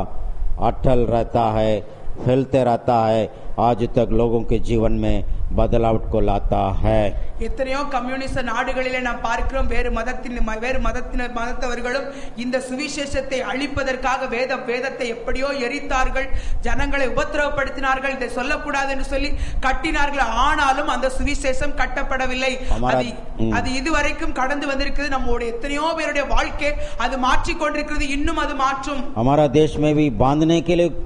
Speaker 1: अटल रहता है फैलते रहता है आज तक लोगों के जीवन में बदलाव को लाता है
Speaker 2: எத்தனையோ கம்யூனிஸ்ட் நாடுகளிலே நாம் பார்க்கிறோம் வேறு மதத்தின் ம- வேறு மதத்தினர் மதத்தவர்களும் இந்த சுவிசேஷத்தை அழிப்பதற்காக வேத வேதத்தை எப்படியோ எரித்தார்கள் ஜனங்களை உபத்திரவப்படுத்தினார்கள் இதை சொல்லக்கூடாது என்று சொல்லி கட்டினார்கள் ஆனாலும் அந்த சுவிசேஷம் கட்டப்படவில்லை
Speaker 1: அமரா-
Speaker 2: அது
Speaker 1: ம்.
Speaker 2: அது இதுவரைக்கும் கடந்து வந்திருக்கிறது நம்முடைய எத்தனையோ பேருடைய வாழ்க்கை அது மாற்றிக் கொண்டிருக்கிறது இன்னும் அது மாற்றும்
Speaker 1: हमारा देश में भी बांधने के लिए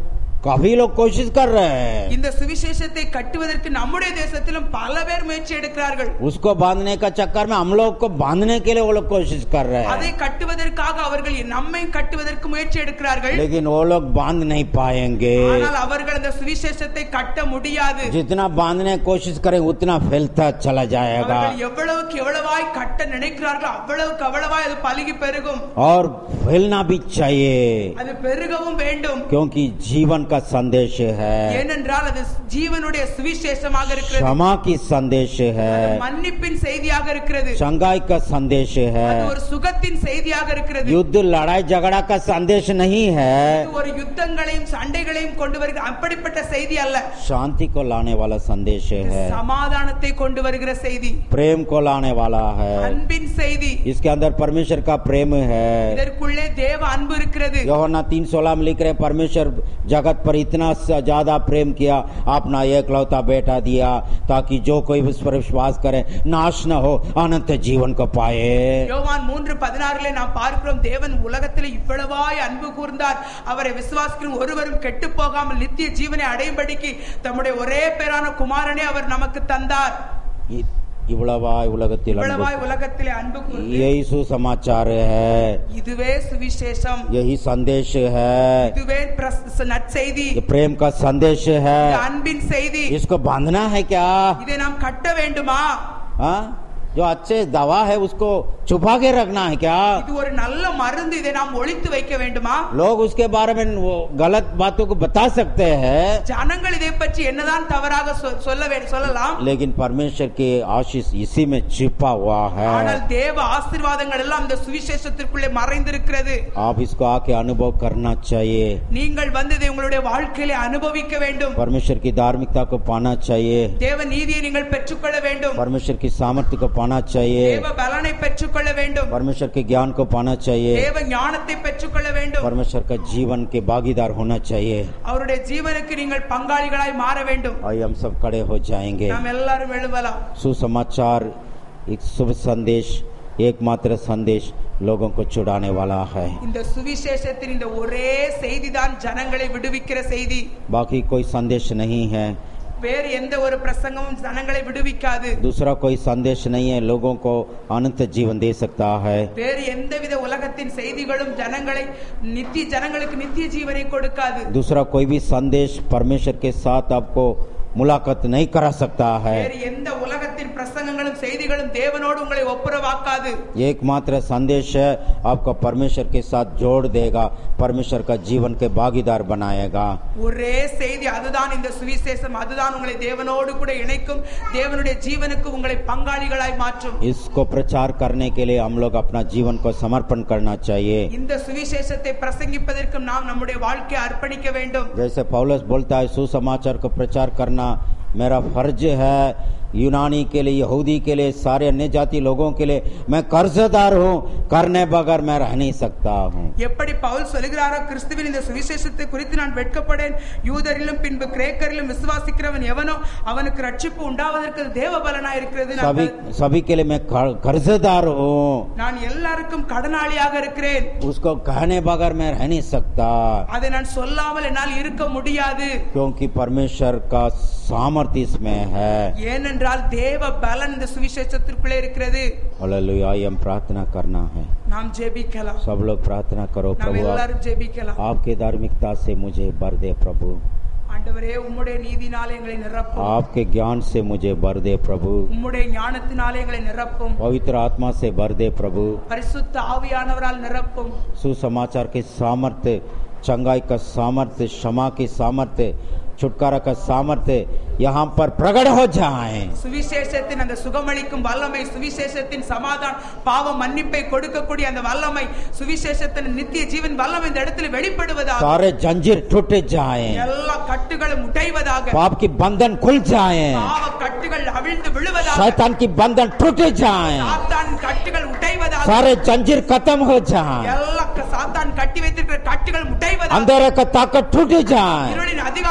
Speaker 1: काफी लोग कोशिश कर रहे हैं
Speaker 2: இந்த சுவிசேஷத்தை கட்டுவதற்கு நம்முடைய தேசத்திலும் பல பேர் முயற்சி எடுக்கிறார்கள்
Speaker 1: उसको बांधने का चक्कर में हम लोग को बांधने के लिए वो लोग कोशिश कर रहे
Speaker 2: அதை
Speaker 1: हैं
Speaker 2: கட்டுவதற்காக அவர்கள் நம்மை கட்டுவதற்கு முயற்சி எடுக்கிறார்கள்
Speaker 1: लेकिन वो लोग बांध नहीं पाएंगे
Speaker 2: ஆனால் அவர்கள் அந்த சுவிசேஷத்தை கட்ட முடியாது
Speaker 1: जितना बांधने की कोशिश करें उतना फैलता चला जाएगा
Speaker 2: அவர்கள் எவ்வளவுக்கு எவ்வளவாய் கட்ட நினைக்கிறார்களோ அவ்வளவுக்கு அவ்வளவாய் அது பலுகி பெருகும்
Speaker 1: और फैलना भी चाहिए
Speaker 2: அது பெருகவும் வேண்டும்
Speaker 1: क्योंकि जीवन का संदेश है
Speaker 2: ஏனென்றால் அது ஜீவனுடைய சுவிசேஷமாக இருக்கிறது
Speaker 1: क्षमा की संदेश है
Speaker 2: மன்னிப்பின் செய்தியாக இருக்கிறது
Speaker 1: संगाई का संदेश है
Speaker 2: அது ஒரு சுகத்தின் செய்தியாக இருக்கிறது
Speaker 1: युद्ध लड़ाई झगड़ा का संदेश नहीं है
Speaker 2: இது ஒரு யுத்தங்களையும் சண்டைகளையும் கொண்டு வருகிற அப்படிப்பட்ட செய்தி அல்ல
Speaker 1: शांति को लाने वाला संदेश है
Speaker 2: சமாதானத்தை கொண்டு வருகிற செய்தி
Speaker 1: प्रेम को लाने वाला है
Speaker 2: அன்பின் செய்தி
Speaker 1: इसके अंदर परमेश्वर का प्रेम है
Speaker 2: இதற்குள்ளே தேவ அன்பு இருக்கிறது
Speaker 1: योहन्ना तीन सोलह में लिख रहे हैं, परमेश्वर जगत पर इतना स- ज्यादा प्रेम किया अपना एकलौता बेटा दिया ताकि जो कोई उस पर विश्वास करे नाश न हो अनंत जीवन को पाए
Speaker 2: யோவான் மூன்று பதினாறுல நாம் பார்க்கிறோம் தேவன் உலகத்தில் இவ்வளவாய் அன்பு கூர்ந்தார் அவரை விசுவாசிக்கும் ஒருவரும் கெட்டு போகாமல் நித்திய ஜீவனை அடையும்படிக்கு தம்முடைய ஒரே பேரான குமாரனே அவர் நமக்கு தந்தார்
Speaker 1: इ- இவ்வளவாய் உலகத்தில்
Speaker 2: இவ்வளவாய்
Speaker 1: அன்பு
Speaker 2: உலகத்திலே அன்பு கூர்ந்து
Speaker 1: यही सुसमाचार है
Speaker 2: இதுவே சுவிசேஷம்
Speaker 1: यही संदेश है
Speaker 2: இதுவே பிரஸ்- நற்செய்தி
Speaker 1: ये प्रेम का संदेश
Speaker 2: இது
Speaker 1: है
Speaker 2: அன்பின் செய்தி
Speaker 1: इसको बांधना है क्या
Speaker 2: இதை நாம் கட்ட வேண்டுமா
Speaker 1: हाँ? जो अच्छे दवा है उसको छुपा के रखना है क्या
Speaker 2: இது ஒரு நல்ல மருந்து இதை நாம் ஒளித்து வைக்க வேண்டுமா
Speaker 1: लोग उसके बारे में वो गलत बातों को बता सकते हैं
Speaker 2: ஜனங்கள் இதை பற்றி என்னதான் தவறாக சொ- சொல்ல வே- சொல்லலாம்
Speaker 1: लेकिन परमेश्वर के आशीष इसी में छिपा हुआ है
Speaker 2: ஆனால் தேவ ஆசீர்வாதங்கள் எல்லாம் இந்த சுவிசேஷத்திற்குள்ளே மறைந்திருக்கிறது
Speaker 1: आप इसको आके अनुभव करना चाहिए
Speaker 2: நீங்கள் வந்து இதை உங்களுடைய வாழ்க்கையிலே அனுபவிக்க வேண்டும்
Speaker 1: परमेश्वर की धार्मिकता को पाना चाहिए
Speaker 2: தேவ நீதியை நீங்கள் பெற்றுக்கொள்ள வேண்டும்
Speaker 1: परमेश्वर की सामर्थ्य को पाना चाहिए
Speaker 2: தேவ பலனை பெற்றுக்கொள்ள வேண்டும்
Speaker 1: परमेश्वर के ज्ञान को पाना चाहिए
Speaker 2: தேவ ஞானத்தை பெற்றுக்கொள்ள வேண்டும்
Speaker 1: परमेश्वर का जीवन के भागीदार होना चाहिए
Speaker 2: அவருடைய ஜீவனுக்கு நீங்கள் பங்காளிகளாய் மாற வேண்டும்
Speaker 1: आइए हम सब खड़े हो जाएंगे
Speaker 2: நாம் எல்லாரும் எழுவலாம்
Speaker 1: सुसमाचार एक शुभ संदेश एकमात्र संदेश लोगों को छुड़ाने वाला है
Speaker 2: இந்த சுவிசேஷத்தின் இந்த ஒரே செய்திதான் ஜனங்களை விடுவிக்கிற செய்தி
Speaker 1: बाकी कोई संदेश नहीं है
Speaker 2: வேறு எந்த ஒரு பிரசங்கமும் ஜனங்களை விடுவிக்காது
Speaker 1: दूसरा कोई संदेश नहीं है लोगों को अनंत जीवन दे सकता है
Speaker 2: வேறு எந்தவித உலகத்தின் செய்திகளும் ஜனங்களை நித்திய ஜனங்களுக்கு நித்திய ஜீவனை கொடுக்காது
Speaker 1: दूसरा कोई भी संदेश परमेश्वर के साथ आपको मुलाकात नहीं करा सकता है
Speaker 2: வேறு எந்த உலகத்தின் பிரசங்கங்களும் செய்திகளும் தேவனோடு உங்களை ஒப்புரவாக்காது
Speaker 1: एकमात्र संदेश है आपको परमेश्वर के साथ जोड़ देगा परमेश्वर का जीवन के भागीदार बनाएगा
Speaker 2: ஒரே செய்தி அதுதான் இந்த சுவிசேஷம் அதுதான் உங்களை தேவனோடு கூட இணைக்கும் தேவனுடைய ஜீவனுக்கு உங்களை பங்காளிகளாய் மாற்றும்
Speaker 1: इसको प्रचार करने के लिए हम लोग अपना जीवन को समर्पण करना चाहिए
Speaker 2: இந்த சுவிசேஷத்தை பிரசங்கிப்பதற்கும் நாம் நம்முடைய வாழ்க்கையை அர்ப்பணிக்க வேண்டும்
Speaker 1: जैसे पौलुस बोलता है सुसमाचार को प्रचार करना मेरा फर्ज है यूनानी के लिए यहूदी के लिए सारे अन्य जाति लोगों के लिए मैं कर्जदार हूँ करने बगैर मैं रह नहीं सकता हूँ
Speaker 2: எப்படி பவுல் சொல்லுகிறாரோ கிறிஸ்துவின் இந்த சுவிசேஷத்தை குறித்து நான் வெட்கப்படேன் யூதரிலும் பின்பு கிரேக்கரிலும் விசுவாசிக்கிறவன் எவனோ அவனுக்கு ரட்சிப்பு உண்டாவதற்கு அது தேவ பலனா இருக்கிறது நான்
Speaker 1: सभी सभी के लिए मैं कर- कर्जदार हूँ
Speaker 2: நான் எல்லாருக்கும் கடனாளியாக இருக்கிறேன்
Speaker 1: उसको कहने बगैर मैं रह नहीं सकता
Speaker 2: அதை நான் சொல்லாமல் என்னால் இருக்க முடியாது
Speaker 1: क्योंकि परमेश्वर का सामर्थ्य इसमें है
Speaker 2: ஏனென்றால் தேவ பலன் இந்த சுவிசேஷத்திற்குள்ளே இருக்கிறது
Speaker 1: हालेलुया आइए हम प्रार्थना करना है
Speaker 2: நாம் ஜெபிக்கலாம்
Speaker 1: सब लोग प्रार्थना करो
Speaker 2: நாம்
Speaker 1: प्रभु आप,
Speaker 2: எல்லாரும் ஜெபிக்கலாம்
Speaker 1: आपके धार्मिकता से मुझे भर दे प्रभु
Speaker 2: ஆண்டவரே உம்முடைய நீதினாலே எங்களை நிரப்பும்
Speaker 1: आपके ज्ञान से मुझे भर दे प्रभु
Speaker 2: உம்முடைய ஞானத்தினாலே எங்களை நிரப்பும்
Speaker 1: पवित्र आत्मा से भर दे प्रभु
Speaker 2: பரிசுத்த ஆவியானவரால் நிரப்பும்
Speaker 1: सुसमाचार के सामर्थ्य चंगाई का सामर्थ्य क्षमा की सामर्थ्य छुटकारा का सामर्थ्य यहाँ पर प्रकट हो जाए
Speaker 2: சுவிசேஷத்தின் அந்த சுகமளிக்கும் வல்லமை சுவிசேஷத்தின் சமாதான பாவ மன்னிப்பை கொடுக்கக்கூடிய அந்த வல்லமை சுவிசேஷத்தின் நித்திய ஜீவன் வல்லமை இந்த இடத்துல வெளிப்படுவதாக
Speaker 1: सारे जंजीर टूट जाए
Speaker 2: எல்லா கட்டுகளும் உடைவதாக
Speaker 1: पाप की बंधन खुल जाए
Speaker 2: பாவ கட்டுகள் அவிழ்ந்து விழுவதாக
Speaker 1: शैतान की बंधन टूट जाए
Speaker 2: சாத்தான் கட்டுகள் உடைவதாக
Speaker 1: सारे जंजीर खत्म हो जाए
Speaker 2: எல்லா க- சாத்தான் கட்டி வைத்திருக்கிற கட்டுகள் உடைவதாக
Speaker 1: अंधेरे का ताकत टूट जाए
Speaker 2: இருளின் அதிகாரங்கள் உடைவதாக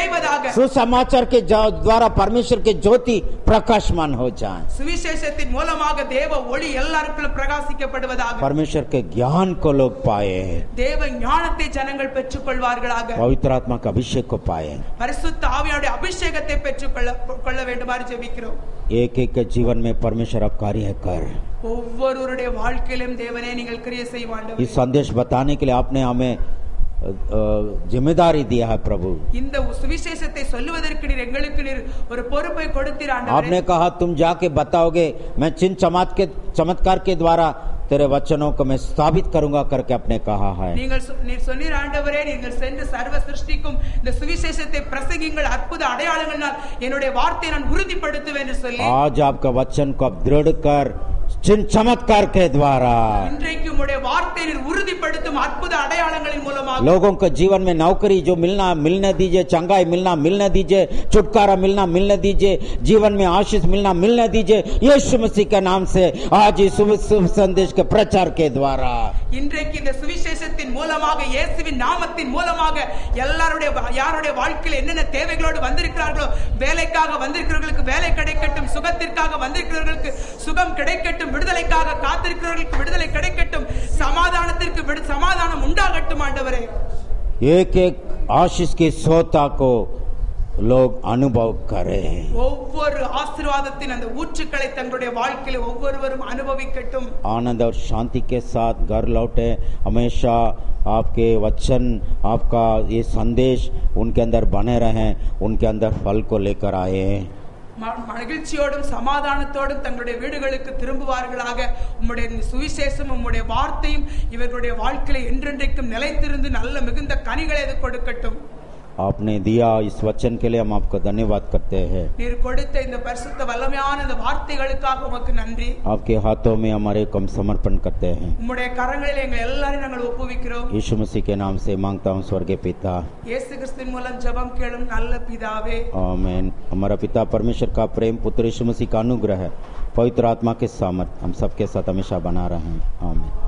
Speaker 2: நிறைவதாக
Speaker 1: सुसमाचार के जा- द्वारा परमेश्वर के ज्योति प्रकाशमान हो जाए
Speaker 2: சுவிசேஷத்தின் மூலமாக தேவ ஒளி எல்லாருக்கும் பிரகாசிக்கப்படுவதாக
Speaker 1: परमेश्वर के ज्ञान को लोग पाए
Speaker 2: தேவ ஞானத்தை ஜனங்கள் பெற்றுக் கொள்வார்களாக
Speaker 1: पवित्र आत्मा के अभिषेक को पाए
Speaker 2: பரிசுத்த ஆவியானுடைய அபிஷேகத்தை பெற்றுக் கொள்ள கொள்ள வேண்டுமாறு ஜெபிக்கிறோம்
Speaker 1: एक एक के जीवन में परमेश्वर अब कार्य कर
Speaker 2: ஒவ்வொருவருடைய வாழ்க்கையிலும் தேவனே நீங்கள் கிரியை செய்வாண்டவர்
Speaker 1: इस संदेश बताने के लिए आपने हमें अ, अ, जिम्मेदारी दिया है प्रभु
Speaker 2: இந்த சுவிசேஷத்தை சொல்லுவதற்கு நீர் எங்களுக்கு நீர் ஒரு பொறுப்பை கொடுத்தீர் ஆண்டவரே
Speaker 1: आपने कहा तुम जाके बताओगे मैं चिन्ह चमत के चमत्कार के द्वारा तेरे वचनों को मैं स्थापित करूंगा करके आपने कहा है
Speaker 2: நீங்கள் சொ- நீர் சொன்னீர் ஆண்டவரே நீங்கள் சென்று சர்வ சிருஷ்டிக்கும் இந்த சுவிசேஷத்தை பிரசங்கிங்கள் அற்புத அடையாளங்களால் என்னுடைய வார்த்தையை நான் உறுதிப்படுத்துவேன் என்று சொல்லி
Speaker 1: आज आपका वचन को अब दृढ़ कर चिन्ह चमत्कार के द्वारा
Speaker 2: இன்றைக்கு உம்முடைய வார்த்தையை நீர் உறுதிப்படுத்தும் அற்புத அடையாளங்களின் மூலமாக
Speaker 1: लोगों को जीवन में नौकरी जो मिलना मिलने दीजिए चंगाई मिलना मिलने दीजिए छुटकारा मिलना मिलने दीजिए जीवन में आशीष मिलना मिलने दीजिए यीशु मसीह के नाम से आज इस शुभ शुभ संदेश के प्रचार के द्वारा
Speaker 2: இன்றைக்கு இந்த சுவிசேஷத்தின் மூலமாக இயேசுவின் நாமத்தின் மூலமாக எல்லாருடைய வா- யாருடைய வாழ்க்கையில் என்னென்ன தேவைகளோடு வந்திருக்கிறார்களோ வேலைக்காக வந்திருக்கிறவர்களுக்கு வேலை கிடைக்கட்டும் சுகத்திற்காக வந்திருக்கிறவர்களுக்கு சுகம் கிடைக்கட்டும் விடுதலைக்காக காத்திருக்கிறவர்களுக்கு விடுதலை கிடைக்கட்டும் சமாதானத்திற்கு விடு- சமாதானம் உண்டாகட்டும் ஆண்டவரே
Speaker 1: एक एक आशीष की सोता को लोग अनुभव करें
Speaker 2: ஒவ்வொரு ஆசீர்வாதத்தின் அந்த ஊற்றுக்களை தங்களுடைய வாழ்க்கையில ஒவ்வொருவரும் அனுபவிக்கட்டும்
Speaker 1: आनंद और शांति के साथ घर लौटे हमेशा आपके वचन आपका ये संदेश उनके अंदर बने रहें उनके अंदर फल को लेकर आए
Speaker 2: ம- மகிழ்ச்சியோடும் சமாதானத்தோடும் தங்களுடைய வீடுகளுக்கு திரும்புவார்களாக உம்முடைய சுவிசேஷம் உம்முடைய வார்த்தையும் இவர்களுடைய வாழ்க்கையில என்றென்றைக்கும் நிலைத்திருந்து நல்ல மிகுந்த கனிகளை அது கொடுக்கட்டும்
Speaker 1: आपने दिया इस वचन के लिए हम आपको धन्यवाद करते हैं
Speaker 2: நீர் கொடுத்த இந்த பரிசுத்த வல்லமையான இந்த வார்த்தைகளுக்காக உமக்கு நன்றி
Speaker 1: आपके हाथों में हमारे को हम समर्पण करते हैं
Speaker 2: உம்முடைய கரங்களில் எங்கள் எல்லாரையும் நாங்கள் ஒப்புவிக்கிறோம்
Speaker 1: यीशु मसीह के नाम से मांगता हूँ स्वर्गीय पिता
Speaker 2: இயேசு கிறிஸ்துவின் மூலம் ஜெபம் கேளும் நல்ல பிதாவே
Speaker 1: आमेन हमारा पिता परमेश्वर का प्रेम पुत्र यीशु मसीह का अनुग्रह है पवित्र आत्मा के सामर्थ हम सबके साथ हमेशा बना रहे हैं आमीन